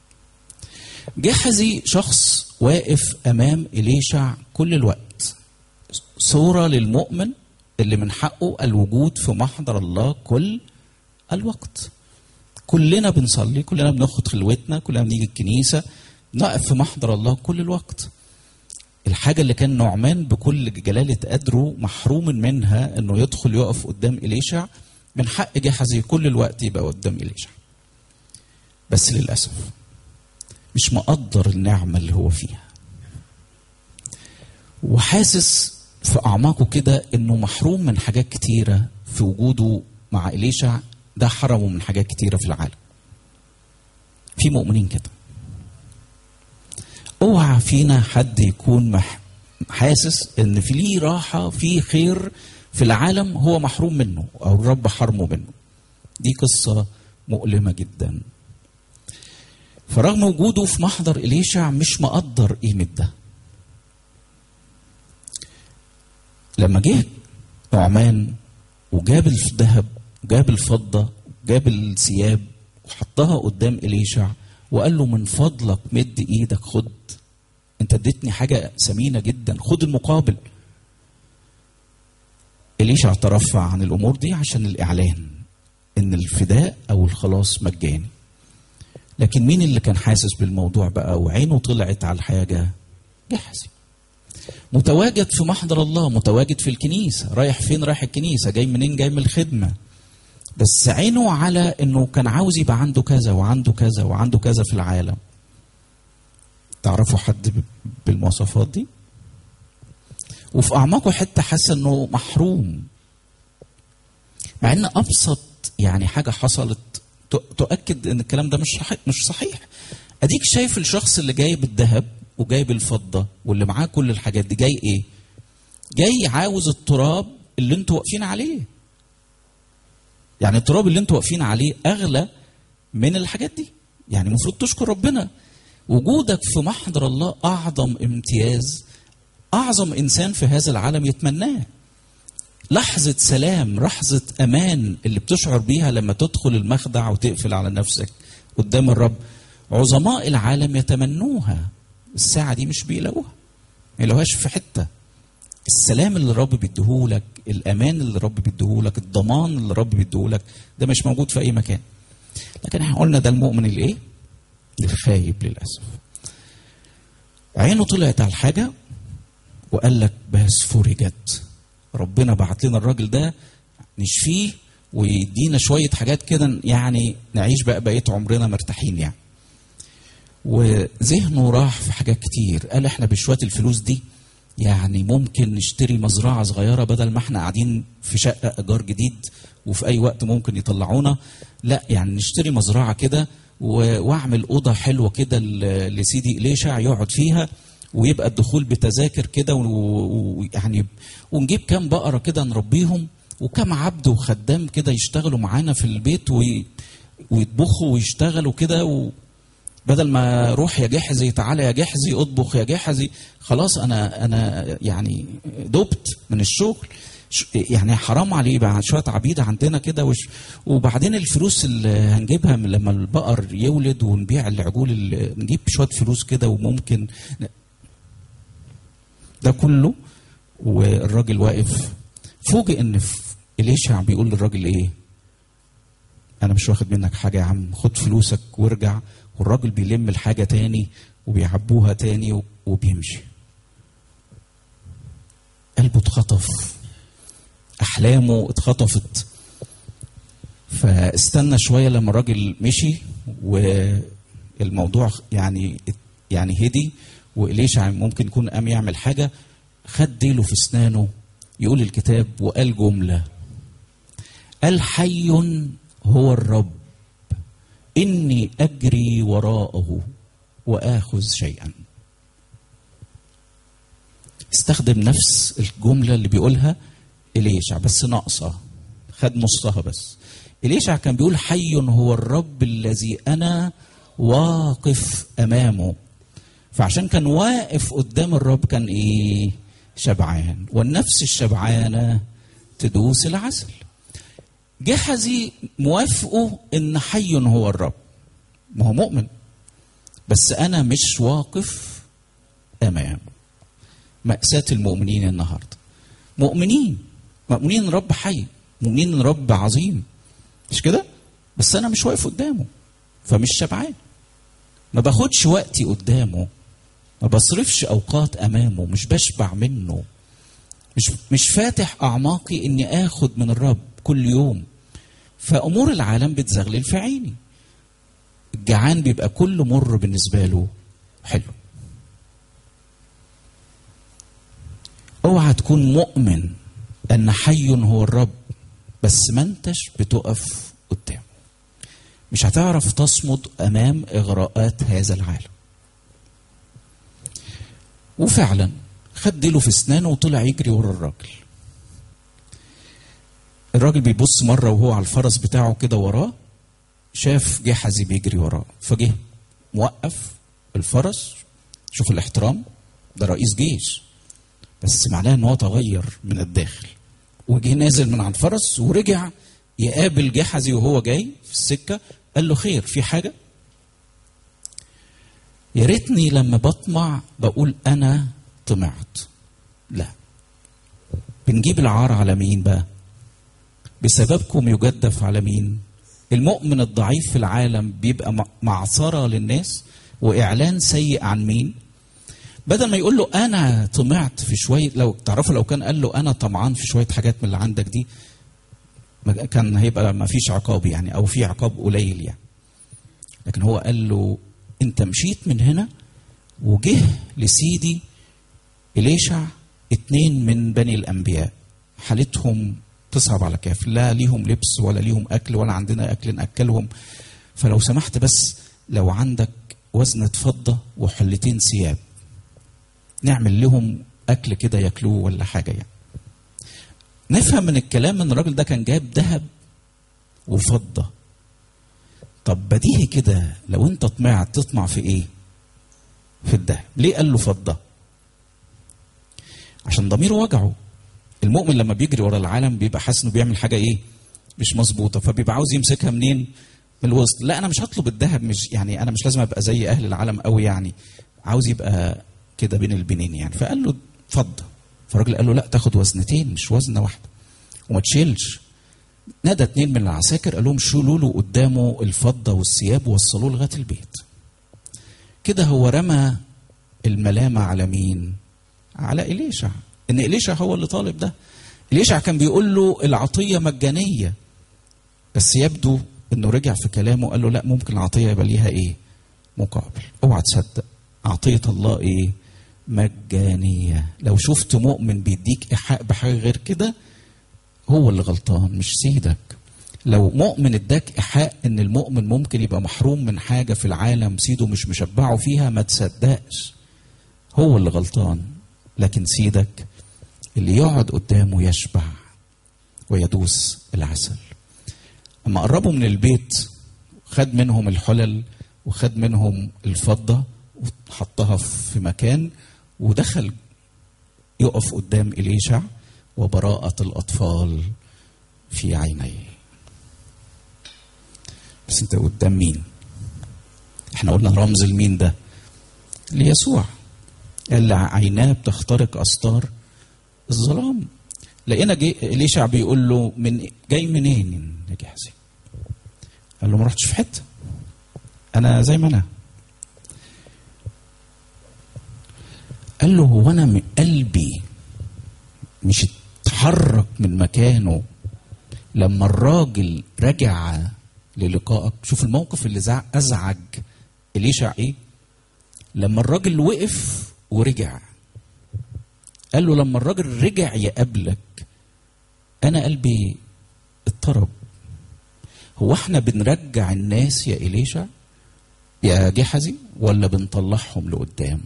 جحزي شخص واقف امام اليشع كل الوقت صوره للمؤمن اللي من حقه الوجود في محضر الله كل الوقت كلنا بنصلي كلنا بناخد خلوتنا كلنا بنيجي الكنيسه نقف في محضر الله كل الوقت الحاجة اللي كان نعمان بكل جلالة قدره محروم منها انه يدخل يقف قدام إليشع من حق جحزي كل الوقت يبقى قدام إليشع بس للأسف مش مقدر النعمة اللي هو فيها وحاسس في أعماقه كده إنه محروم من حاجات كتيرة في وجوده مع إليشع ده حرمه من حاجات كتيرة في العالم في مؤمنين كده اوعى فينا حد يكون مح حاسس ان في ليه راحه في خير في العالم هو محروم منه او الرب حرمه منه دي قصه مؤلمه جدا فرغم وجوده في محضر إليشع مش مقدر قيمة ده لما جه نعمان وجاب الذهب وجاب الفضة وجاب الثياب وحطها قدام إليشع وقال له من فضلك مد ايدك خد انت اديتني حاجة ثمينة جدا خد المقابل إليشع ترفع عن الأمور دي عشان الإعلان إن الفداء أو الخلاص مجاني لكن مين اللي كان حاسس بالموضوع بقى وعينه طلعت على الحاجة جحزي متواجد في محضر الله متواجد في الكنيسة رايح فين رايح الكنيسة جاي منين جاي من الخدمة بس عينه على انه كان عاوز يبقى عنده كذا وعنده كذا وعنده كذا في العالم تعرفوا حد بالمواصفات دي وفي اعماقه حته حاسه انه محروم مع ان ابسط يعني حاجه حصلت تؤكد ان الكلام ده مش صحيح مش صحيح اديك شايف الشخص اللي جايب الذهب وجايب الفضه واللي معاه كل الحاجات دي جاي ايه جاي عاوز التراب اللي انتوا واقفين عليه يعني التراب اللي انتوا واقفين عليه اغلى من الحاجات دي يعني المفروض تشكر ربنا وجودك في محضر الله اعظم امتياز اعظم انسان في هذا العالم يتمناه لحظة سلام لحظة أمان اللي بتشعر بيها لما تدخل المخدع وتقفل على نفسك قدام الرب عظماء العالم يتمنوها الساعة دي مش بيلاقوها ما يلاقوهاش في حتة السلام اللي الرب بيديهولك الأمان اللي الرب بيديهولك الضمان اللي الرب بيديهولك ده مش موجود في أي مكان لكن احنا قلنا ده المؤمن الإيه؟ الخايب للأسف عينه طلعت على الحاجة وقال لك بس فرجت ربنا بعت لنا الراجل ده نشفيه ويدينا شويه حاجات كده يعني نعيش بقى بقيه عمرنا مرتاحين يعني وذهنه راح في حاجات كتير قال احنا بشويه الفلوس دي يعني ممكن نشتري مزرعه صغيره بدل ما احنا قاعدين في شقه ايجار جديد وفي اي وقت ممكن يطلعونا لا يعني نشتري مزرعه كده و- واعمل اوضه حلوه كده ل- لسيدي اليشع يقعد فيها ويبقى الدخول بتذاكر كده و- ويعني ونجيب كام بقره كده نربيهم وكم عبد وخدام كده يشتغلوا معانا في البيت وي- ويطبخوا ويشتغلوا كده و... بدل ما روح يا جحزي تعالى يا جحزي اطبخ يا جحزي خلاص انا انا يعني دبت من الشغل ش- يعني حرام عليه بقى شويه عبيد عندنا كده وش وبعدين الفلوس اللي هنجيبها من لما البقر يولد ونبيع العجول اللي نجيب شويه فلوس كده وممكن ده كله والراجل واقف فوجئ ان في اليشع بيقول للراجل ايه انا مش واخد منك حاجه يا عم خد فلوسك وارجع والراجل بيلم الحاجه تاني وبيعبوها تاني و- وبيمشي قلبه اتخطف احلامه اتخطفت فاستنى شويه لما الراجل مشي والموضوع يعني يعني هدي وإليشع ممكن يكون قام يعمل حاجه خد ديله في اسنانه يقول الكتاب وقال جمله قال حي هو الرب إني أجري وراءه وآخذ شيئا استخدم نفس الجملة اللي بيقولها إليشع بس ناقصة خد نصها بس إليشع كان بيقول حي هو الرب الذي أنا واقف أمامه فعشان كان واقف قدام الرب كان إيه شبعان والنفس الشبعانة تدوس العسل جحزي موافقه ان حي هو الرب ما هو مؤمن بس انا مش واقف امام مأساة المؤمنين النهارده مؤمنين مؤمنين ان رب حي مؤمنين ان رب عظيم مش كده بس انا مش واقف قدامه فمش شبعان ما باخدش وقتي قدامه ما بصرفش اوقات امامه مش بشبع منه مش مش فاتح اعماقي اني اخد من الرب كل يوم فامور العالم بتزغلل في عيني الجعان بيبقى كل مر بالنسبه له حلو اوعى تكون مؤمن ان حي هو الرب بس ما انتش بتقف قدامه مش هتعرف تصمد امام اغراءات هذا العالم وفعلا خد ديله في اسنانه وطلع يجري ورا الراجل الراجل بيبص مره وهو على الفرس بتاعه كده وراه شاف جحزي بيجري وراه فجه موقف الفرس شوف الاحترام ده رئيس جيش بس معناه ان هو تغير من الداخل وجه نازل من على الفرس ورجع يقابل جحزي وهو جاي في السكه قال له خير في حاجه يا ريتني لما بطمع بقول انا طمعت لا بنجيب العار على مين بقى بسببكم يجدف على مين المؤمن الضعيف في العالم بيبقى م- معصرة للناس وإعلان سيء عن مين بدل ما يقول له أنا طمعت في شوية لو تعرفوا لو كان قال له أنا طمعان في شوية حاجات من اللي عندك دي ما كان هيبقى ما فيش عقاب يعني أو في عقاب قليل يعني لكن هو قال له أنت مشيت من هنا وجه لسيدي إليشع اتنين من بني الأنبياء حالتهم تصعب على كاف لا ليهم لبس ولا ليهم أكل ولا عندنا أكل نأكلهم فلو سمحت بس لو عندك وزنة فضة وحلتين ثياب نعمل لهم أكل كده ياكلوه ولا حاجة يعني نفهم من الكلام ان الراجل ده كان جايب ذهب وفضة طب بديهي كده لو انت طمعت تطمع في ايه في الذهب ليه قال له فضة عشان ضميره وجعه المؤمن لما بيجري ورا العالم بيبقى حاسس انه بيعمل حاجه ايه مش مظبوطه فبيبقى عاوز يمسكها منين من الوسط لا انا مش هطلب الذهب مش يعني انا مش لازم ابقى زي اهل العالم قوي يعني عاوز يبقى كده بين البنين يعني فقال له فضه فالراجل قال له لا تاخد وزنتين مش وزنه واحده وما تشيلش نادى اتنين من العساكر قال لهم شيلوا له قدامه الفضه والثياب ووصلوه لغايه البيت كده هو رمى الملامه على مين على إليشع إن إليشع هو اللي طالب ده إليشع كان بيقول له العطية مجانية بس يبدو انه رجع في كلامه قال له لا ممكن العطية يبقى ليها ايه مقابل اوعى تصدق عطية الله ايه مجانية لو شفت مؤمن بيديك إيحاء بحاجة غير كده هو اللي غلطان مش سيدك لو مؤمن اداك إيحاء ان المؤمن ممكن يبقى محروم من حاجة في العالم سيده مش مشبعه فيها ما تصدقش هو اللي غلطان لكن سيدك اللي يقعد قدامه يشبع ويدوس العسل اما قربوا من البيت خد منهم الحلل وخد منهم الفضة وحطها في مكان ودخل يقف قدام إليشع وبراءة الأطفال في عينيه بس انت قدام مين احنا قلنا رمز المين ده ليسوع اللي عيناه بتخترق أستار الظلام لقينا جي إليشع بيقول له من جاي منين يا جحزي قال له ما رحتش في حته انا زي ما انا قال له هو انا من قلبي مش اتحرك من مكانه لما الراجل رجع للقائك شوف الموقف اللي زع ازعج اليشع ايه لما الراجل وقف ورجع قال له لما الراجل رجع يقابلك انا قلبي اضطرب هو احنا بنرجع الناس يا إليشع يا جحزي ولا بنطلعهم لقدام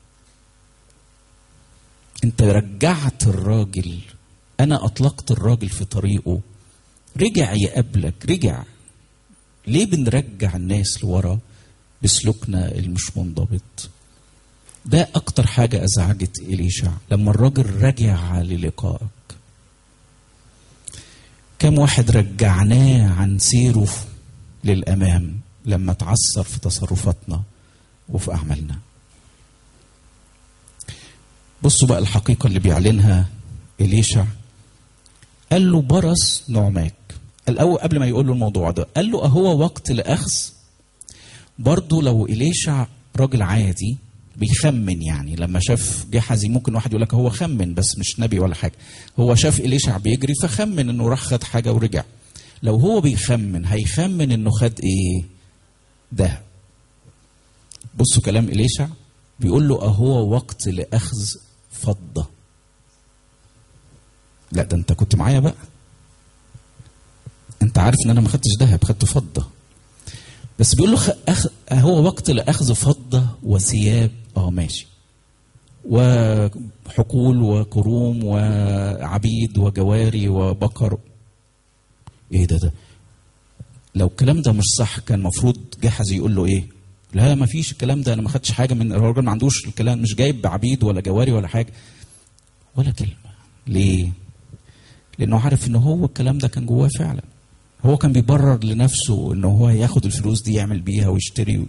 انت رجعت الراجل انا اطلقت الراجل في طريقه رجع يقابلك رجع ليه بنرجع الناس لورا بسلوكنا المش منضبط ده اكتر حاجة ازعجت اليشع لما الراجل رجع للقائك كم واحد رجعناه عن سيره للامام لما تعثر في تصرفاتنا وفي اعمالنا بصوا بقى الحقيقة اللي بيعلنها إليشع قال له برص نعماك الأول قبل ما يقول له الموضوع ده قال له أهو وقت لأخذ برضه لو إليشع راجل عادي بيخمن يعني لما شاف جحزي ممكن واحد يقول لك هو خمن بس مش نبي ولا حاجة هو شاف إليشع بيجري فخمن إنه راح خد حاجة ورجع لو هو بيخمن هيخمن إنه خد إيه ده بصوا كلام إليشع بيقول له أهو وقت لأخذ فضة لا ده أنت كنت معايا بقى أنت عارف إن أنا ما خدتش ذهب خدت فضة بس بيقول له خ... أخ... هو وقت لأخذ فضة وثياب اه ماشي وحقول وكروم وعبيد وجواري وبقر ايه ده ده لو الكلام ده مش صح كان المفروض جحز يقول له ايه لا ما فيش الكلام ده انا ما خدتش حاجه من الراجل ما عندوش الكلام مش جايب عبيد ولا جواري ولا حاجه ولا كلمه ليه لانه عارف ان هو الكلام ده كان جواه فعلا هو كان بيبرر لنفسه ان هو ياخد الفلوس دي يعمل بيها ويشتري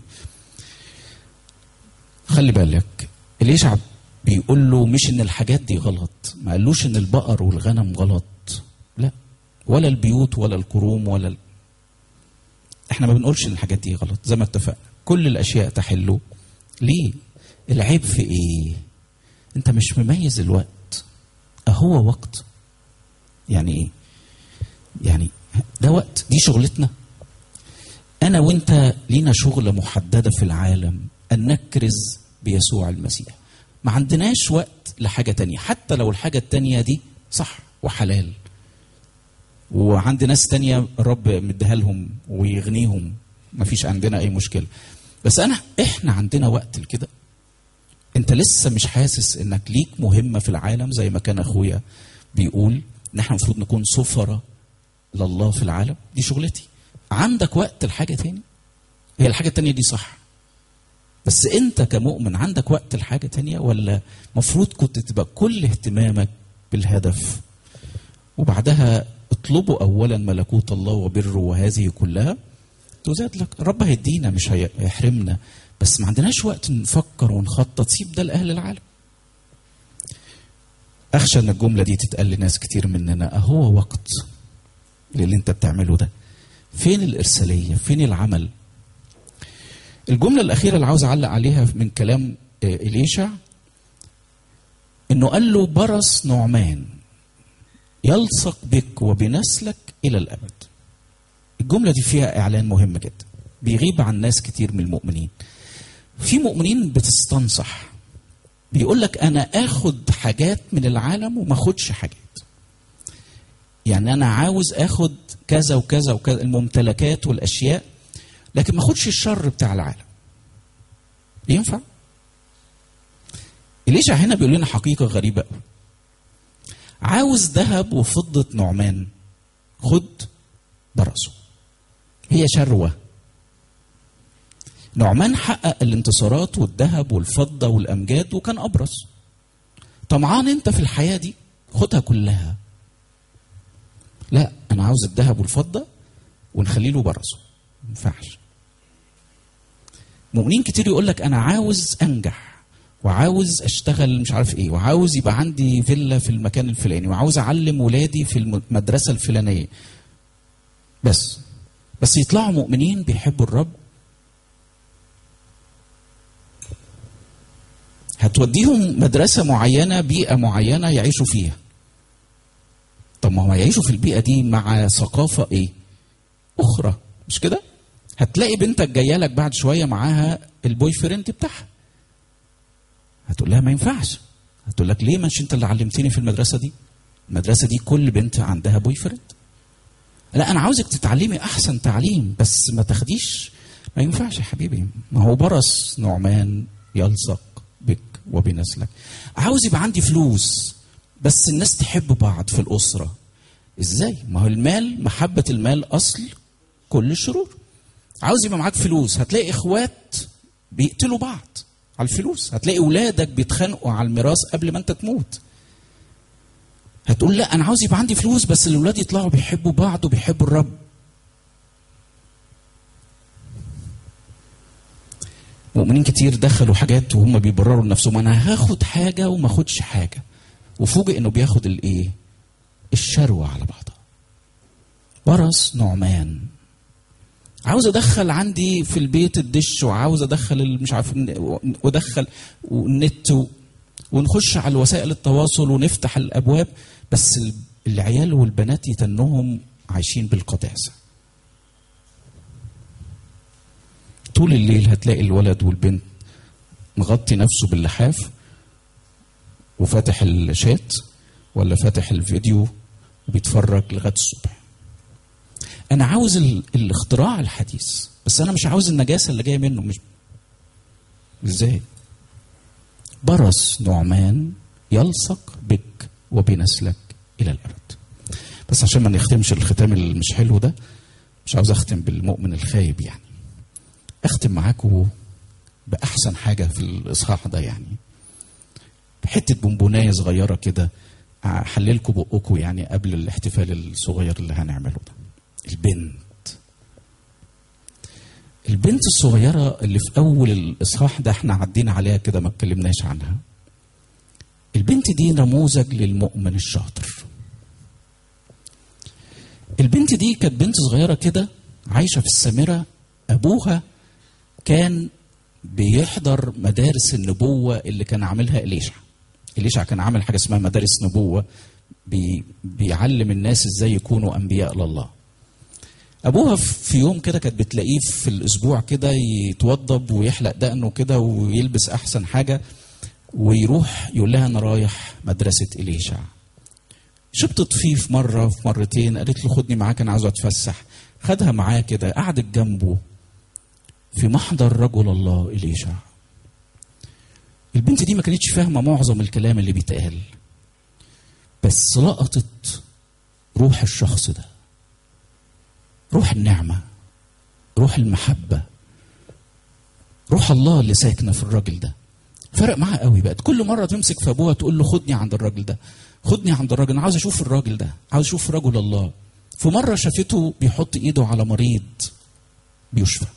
خلي بالك اليشع بيقول له مش ان الحاجات دي غلط ما قالوش ان البقر والغنم غلط لا ولا البيوت ولا الكروم ولا ال... احنا ما بنقولش ان الحاجات دي غلط زي ما اتفقنا كل الاشياء تحله ليه العيب في ايه انت مش مميز الوقت اهو وقت يعني ايه يعني ده وقت دي شغلتنا انا وانت لينا شغله محدده في العالم ان نكرز بيسوع المسيح ما عندناش وقت لحاجه تانية حتى لو الحاجه التانية دي صح وحلال وعند ناس تانية الرب مديها لهم ويغنيهم ما فيش عندنا اي مشكله بس انا احنا عندنا وقت لكده انت لسه مش حاسس انك ليك مهمه في العالم زي ما كان اخويا بيقول ان احنا المفروض نكون سفره لله في العالم دي شغلتي عندك وقت لحاجه تاني هي الحاجه التانية دي صح بس انت كمؤمن عندك وقت لحاجه تانية ولا مفروض كنت تبقى كل اهتمامك بالهدف وبعدها اطلبوا اولا ملكوت الله وبره وهذه كلها تزاد لك رب هيدينا مش هيحرمنا بس ما عندناش وقت نفكر ونخطط سيب ده لاهل العالم اخشى ان الجمله دي تتقال لناس كتير مننا اهو وقت للي انت بتعمله ده فين الارساليه فين العمل الجمله الاخيره اللي عاوز اعلق عليها من كلام اليشع انه قال له برص نعمان يلصق بك وبنسلك الى الابد الجمله دي فيها اعلان مهم جدا بيغيب عن ناس كتير من المؤمنين في مؤمنين بتستنصح بيقول لك انا اخد حاجات من العالم وما اخدش حاجات يعني انا عاوز اخد كذا وكذا وكذا الممتلكات والاشياء لكن ما اخدش الشر بتاع العالم ينفع إليشع هنا بيقول لنا حقيقة غريبة قوي عاوز ذهب وفضة نعمان خد برصه هي شروة نعمان حقق الانتصارات والذهب والفضة والأمجاد وكان أبرص طمعان أنت في الحياة دي خدها كلها لا أنا عاوز الذهب والفضة ونخليه له برصه ما ينفعش مؤمنين كتير يقول لك أنا عاوز أنجح وعاوز اشتغل مش عارف ايه وعاوز يبقى عندي فيلا في المكان الفلاني وعاوز اعلم ولادي في المدرسه الفلانيه بس بس يطلعوا مؤمنين بيحبوا الرب هتوديهم مدرسه معينه بيئه معينه يعيشوا فيها طب ما هو يعيشوا في البيئه دي مع ثقافه ايه اخرى مش كده هتلاقي بنتك جايه لك بعد شويه معاها البوي فريند بتاعها هتقول لها ما ينفعش هتقول لك ليه مش انت اللي علمتني في المدرسه دي المدرسه دي كل بنت عندها بوي فريند لا انا عاوزك تتعلمي احسن تعليم بس ما تاخديش ما ينفعش يا حبيبي ما هو برص نعمان يلصق بك وبنسلك عاوز يبقى عندي فلوس بس الناس تحب بعض في الاسره ازاي ما هو المال محبه المال اصل كل الشرور عاوز يبقى معاك فلوس هتلاقي اخوات بيقتلوا بعض على الفلوس هتلاقي اولادك بيتخانقوا على الميراث قبل ما انت تموت هتقول لا انا عاوز يبقى عندي فلوس بس الاولاد يطلعوا بيحبوا بعض وبيحبوا الرب مؤمنين كتير دخلوا حاجات وهم بيبرروا لنفسهم انا هاخد حاجه وما اخدش حاجه وفوجئ انه بياخد الايه الشروه على بعضها برص نعمان عاوز ادخل عندي في البيت الدش وعاوز ادخل مش عارف وادخل النت ونخش على وسائل التواصل ونفتح الابواب بس العيال والبنات يتنهم عايشين بالقداسه طول الليل هتلاقي الولد والبنت مغطي نفسه باللحاف وفاتح الشات ولا فاتح الفيديو وبيتفرج لغايه الصبح انا عاوز ال... الاختراع الحديث بس انا مش عاوز النجاسه اللي جايه منه مش ازاي برص نعمان يلصق بك وبنسلك الى الابد بس عشان ما نختمش الختام اللي مش حلو ده مش عاوز اختم بالمؤمن الخايب يعني اختم معاكم باحسن حاجه في الاصحاح ده يعني حته بونبونايه صغيره كده احللكم بقكم يعني قبل الاحتفال الصغير اللي هنعمله ده البنت البنت الصغيرة اللي في أول الإصحاح ده احنا عدينا عليها كده ما اتكلمناش عنها البنت دي نموذج للمؤمن الشاطر البنت دي كانت بنت صغيرة كده عايشة في السامرة أبوها كان بيحضر مدارس النبوة اللي كان عاملها إليشع إليشع كان عامل حاجة اسمها مدارس نبوة بي بيعلم الناس ازاي يكونوا أنبياء لله ابوها في يوم كده كانت بتلاقيه في الاسبوع كده يتوضب ويحلق دقنه كده ويلبس احسن حاجه ويروح يقول لها انا رايح مدرسه اليشع شبطت فيه في مره في مرتين قالت له خدني معاك انا عاوز اتفسح خدها معاه كده قعدت جنبه في محضر رجل الله اليشع البنت دي ما كانتش فاهمه معظم الكلام اللي بيتقال بس لقطت روح الشخص ده روح النعمة روح المحبة روح الله اللي ساكنة في الراجل ده فرق معاها قوي بقت كل مرة تمسك في أبوها تقول له خدني عند الراجل ده خدني عند الراجل أنا عاوز أشوف الراجل ده عاوز أشوف رجل الله في مرة شافته بيحط إيده على مريض بيشفى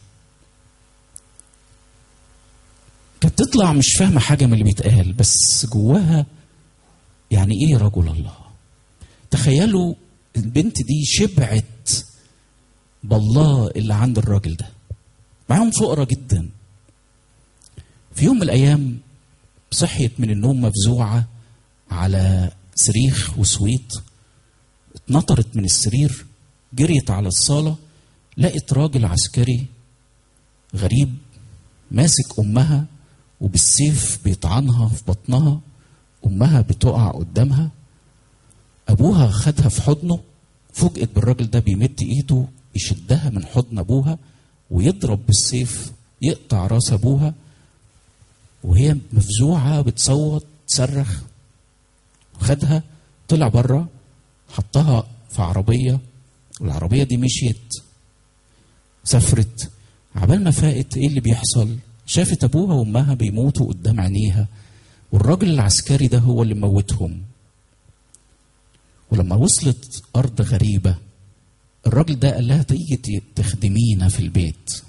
كانت تطلع مش فاهمة حاجة من اللي بيتقال بس جواها يعني إيه رجل الله تخيلوا البنت دي شبعت بالله اللي عند الراجل ده معاهم فقراء جدا في يوم من الايام صحيت من النوم مفزوعه على صريخ وصويت اتنطرت من السرير جريت على الصالة لقت راجل عسكري غريب ماسك أمها وبالسيف بيطعنها في بطنها أمها بتقع قدامها أبوها خدها في حضنه فوجئت بالراجل ده بيمد إيده يشدها من حضن أبوها ويضرب بالسيف يقطع راس أبوها وهي مفزوعة بتصوت تصرخ خدها طلع بره حطها في عربية والعربية دي مشيت سافرت عبال ما فاقت ايه اللي بيحصل شافت ابوها وامها بيموتوا قدام عينيها والراجل العسكري ده هو اللي موتهم ولما وصلت ارض غريبه الراجل ده قال لها تيجي تخدمينا في البيت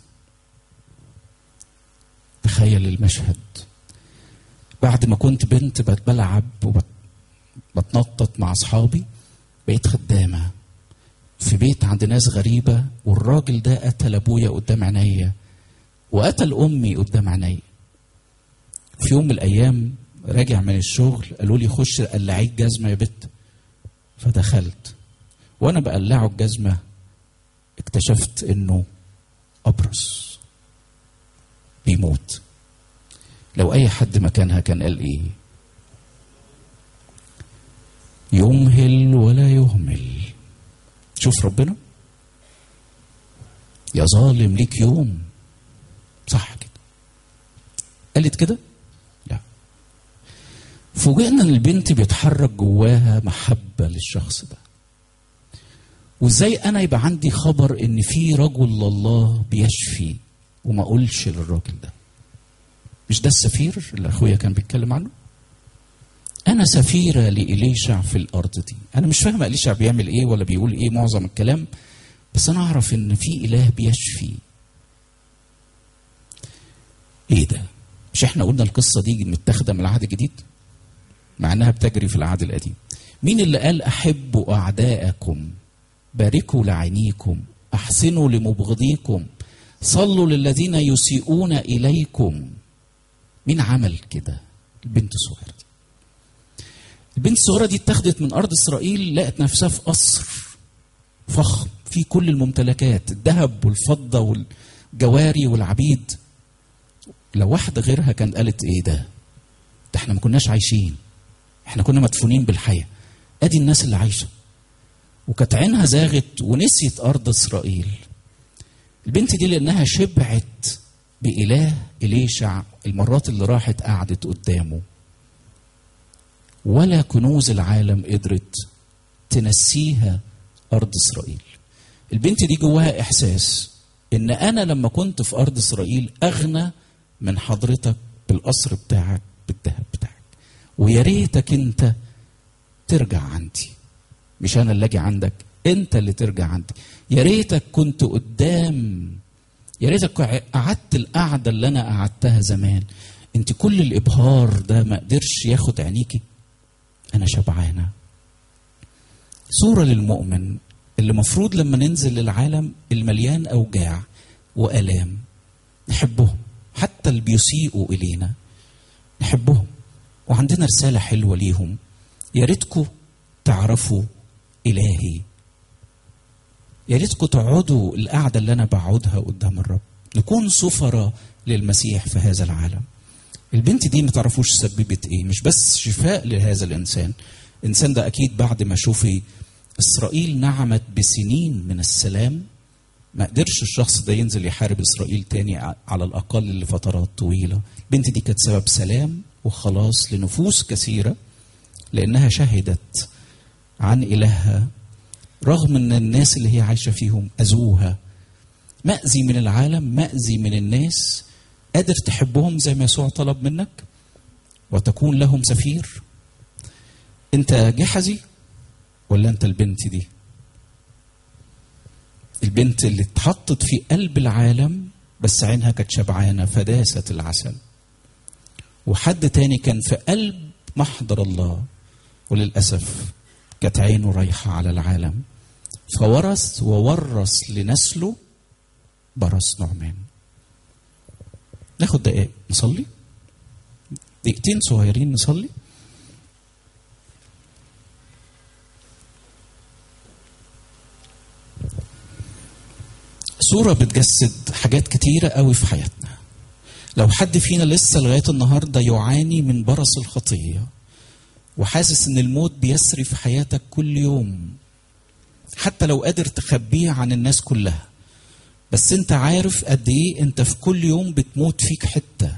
تخيل المشهد بعد ما كنت بنت بلعب وبتنطط مع اصحابي بقيت خدامه في بيت عند ناس غريبه والراجل ده قتل ابويا قدام عينيا وقتل امي قدام عينيا في يوم من الايام راجع من الشغل قالوا لي خش قلعيه الجزمه يا بت فدخلت وانا بقلعه الجزمه اكتشفت انه ابرص بيموت لو اي حد مكانها كان قال ايه يمهل ولا يهمل شوف ربنا يا ظالم ليك يوم صح كده قالت كده لا فوجئنا ان البنت بيتحرك جواها محبه للشخص ده وازاي انا يبقى عندي خبر ان في رجل الله بيشفي وما اقولش للراجل ده مش ده السفير اللي اخويا كان بيتكلم عنه انا سفيره لإليشع في الارض دي انا مش فاهم إليشع بيعمل ايه ولا بيقول ايه معظم الكلام بس انا اعرف ان في اله بيشفي ايه ده مش احنا قلنا القصه دي متاخده من العهد الجديد مع انها بتجري في العهد القديم مين اللي قال احبوا اعداءكم باركوا لعينيكم احسنوا لمبغضيكم صلوا للذين يسيئون اليكم مين عمل كده البنت الصغيره دي البنت الصغيره دي اتخذت من ارض اسرائيل لقت نفسها في قصر فخم فيه كل الممتلكات الذهب والفضه والجواري والعبيد لو واحده غيرها كانت قالت ايه ده ده احنا ما كناش عايشين احنا كنا مدفونين بالحياه ادي الناس اللي عايشه وكانت عينها زاغت ونسيت ارض اسرائيل البنت دي لانها شبعت باله اليشع المرات اللي راحت قعدت قدامه ولا كنوز العالم قدرت تنسيها ارض اسرائيل البنت دي جواها احساس ان انا لما كنت في ارض اسرائيل اغنى من حضرتك بالقصر بتاعك بالذهب بتاعك ويا ريتك انت ترجع عندي مش انا اللي اجي عندك انت اللي ترجع عندي يا ريتك كنت قدام يا ريتك قعدت القعده اللي انا قعدتها زمان انت كل الابهار ده ما قدرش ياخد عينيكي انا شبعانه صوره للمؤمن اللي مفروض لما ننزل للعالم المليان اوجاع والام نحبهم حتى اللي بيسيئوا الينا نحبهم وعندنا رساله حلوه ليهم يا ريتكم تعرفوا الهي يا ريتكم تقعدوا القعده اللي انا بقعدها قدام الرب نكون سفراء للمسيح في هذا العالم البنت دي ما تعرفوش سببت ايه مش بس شفاء لهذا الانسان الانسان ده اكيد بعد ما شوفي اسرائيل نعمت بسنين من السلام ما قدرش الشخص ده ينزل يحارب اسرائيل تاني على الاقل لفترات طويله البنت دي كانت سبب سلام وخلاص لنفوس كثيره لانها شهدت عن الهها رغم ان الناس اللي هي عايشه فيهم اذوها مأذي من العالم مأذي من الناس قادر تحبهم زي ما يسوع طلب منك وتكون لهم سفير انت جحزي ولا انت البنت دي البنت اللي اتحطت في قلب العالم بس عينها كانت شبعانه فداست العسل وحد تاني كان في قلب محضر الله وللاسف كانت عينه رايحه على العالم فورث وورث لنسله برص نعمان ناخد دقائق نصلي دقيقتين صغيرين نصلي الصورة بتجسد حاجات كتيرة قوي في حياتنا لو حد فينا لسه لغاية النهاردة يعاني من برص الخطية وحاسس ان الموت بيسري في حياتك كل يوم حتى لو قادر تخبيه عن الناس كلها بس انت عارف قد ايه انت في كل يوم بتموت فيك حته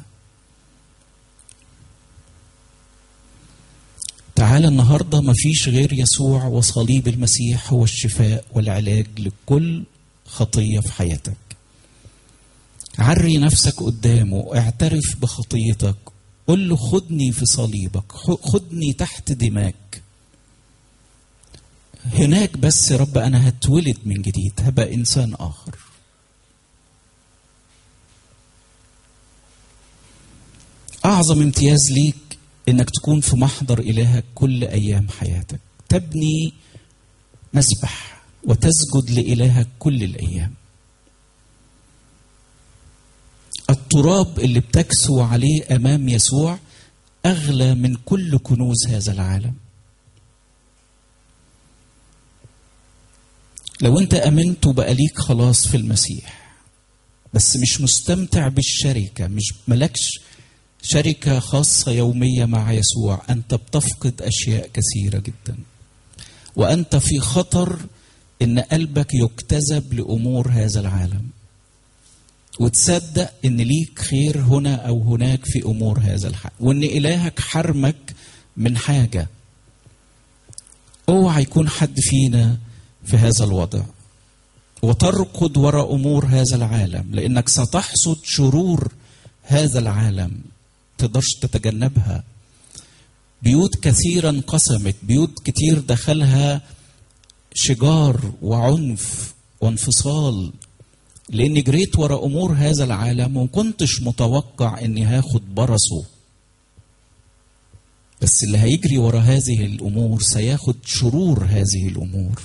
تعال النهارده مفيش غير يسوع وصليب المسيح هو الشفاء والعلاج لكل خطيه في حياتك عري نفسك قدامه اعترف بخطيتك قل له خدني في صليبك خدني تحت دماك هناك بس يا رب انا هتولد من جديد هبقى انسان اخر اعظم امتياز ليك انك تكون في محضر الهك كل ايام حياتك تبني مسبح وتسجد لالهك كل الايام التراب اللي بتكسو عليه امام يسوع اغلى من كل كنوز هذا العالم لو انت امنت وبقى ليك خلاص في المسيح بس مش مستمتع بالشركه مش ملكش شركه خاصه يوميه مع يسوع انت بتفقد اشياء كثيره جدا وانت في خطر ان قلبك يجتذب لامور هذا العالم وتصدق ان ليك خير هنا او هناك في امور هذا الحال وان الهك حرمك من حاجه اوعى يكون حد فينا في هذا الوضع وتركض وراء امور هذا العالم لانك ستحصد شرور هذا العالم تقدرش تتجنبها بيوت كثيرا انقسمت بيوت كتير دخلها شجار وعنف وانفصال لاني جريت ورا امور هذا العالم وما كنتش متوقع اني هاخد برصه بس اللي هيجري ورا هذه الامور سياخد شرور هذه الامور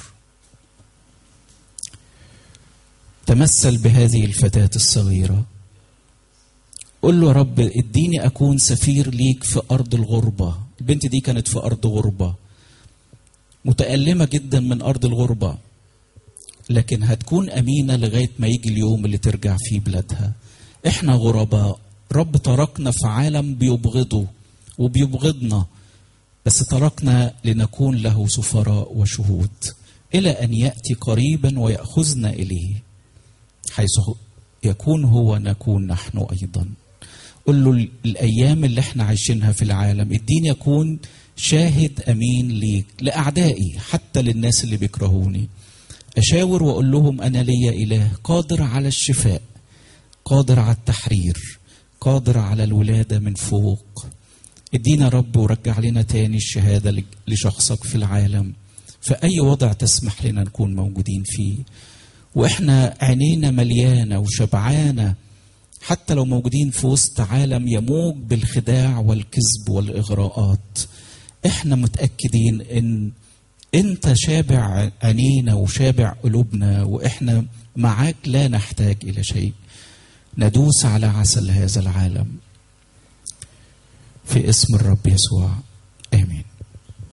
تمثل بهذه الفتاه الصغيره قل له يا رب اديني اكون سفير ليك في ارض الغربه البنت دي كانت في ارض غربه متألمة جدا من أرض الغربة لكن هتكون أمينة لغاية ما يجي اليوم اللي ترجع فيه بلادها إحنا غرباء رب تركنا في عالم بيبغضه وبيبغضنا بس تركنا لنكون له سفراء وشهود إلى أن يأتي قريبا ويأخذنا إليه حيث يكون هو نكون نحن أيضا قل له الأيام اللي احنا عايشينها في العالم اديني أكون شاهد امين ليك لاعدائي حتى للناس اللي بيكرهوني اشاور واقول لهم انا ليا اله قادر على الشفاء قادر على التحرير قادر على الولاده من فوق ادينا رب ورجع لنا تاني الشهاده لشخصك في العالم في اي وضع تسمح لنا نكون موجودين فيه واحنا عينينا مليانه وشبعانه حتى لو موجودين في وسط عالم يموج بالخداع والكذب والاغراءات احنا متاكدين ان انت شابع عينينا وشابع قلوبنا واحنا معاك لا نحتاج الى شيء ندوس على عسل هذا العالم في اسم الرب يسوع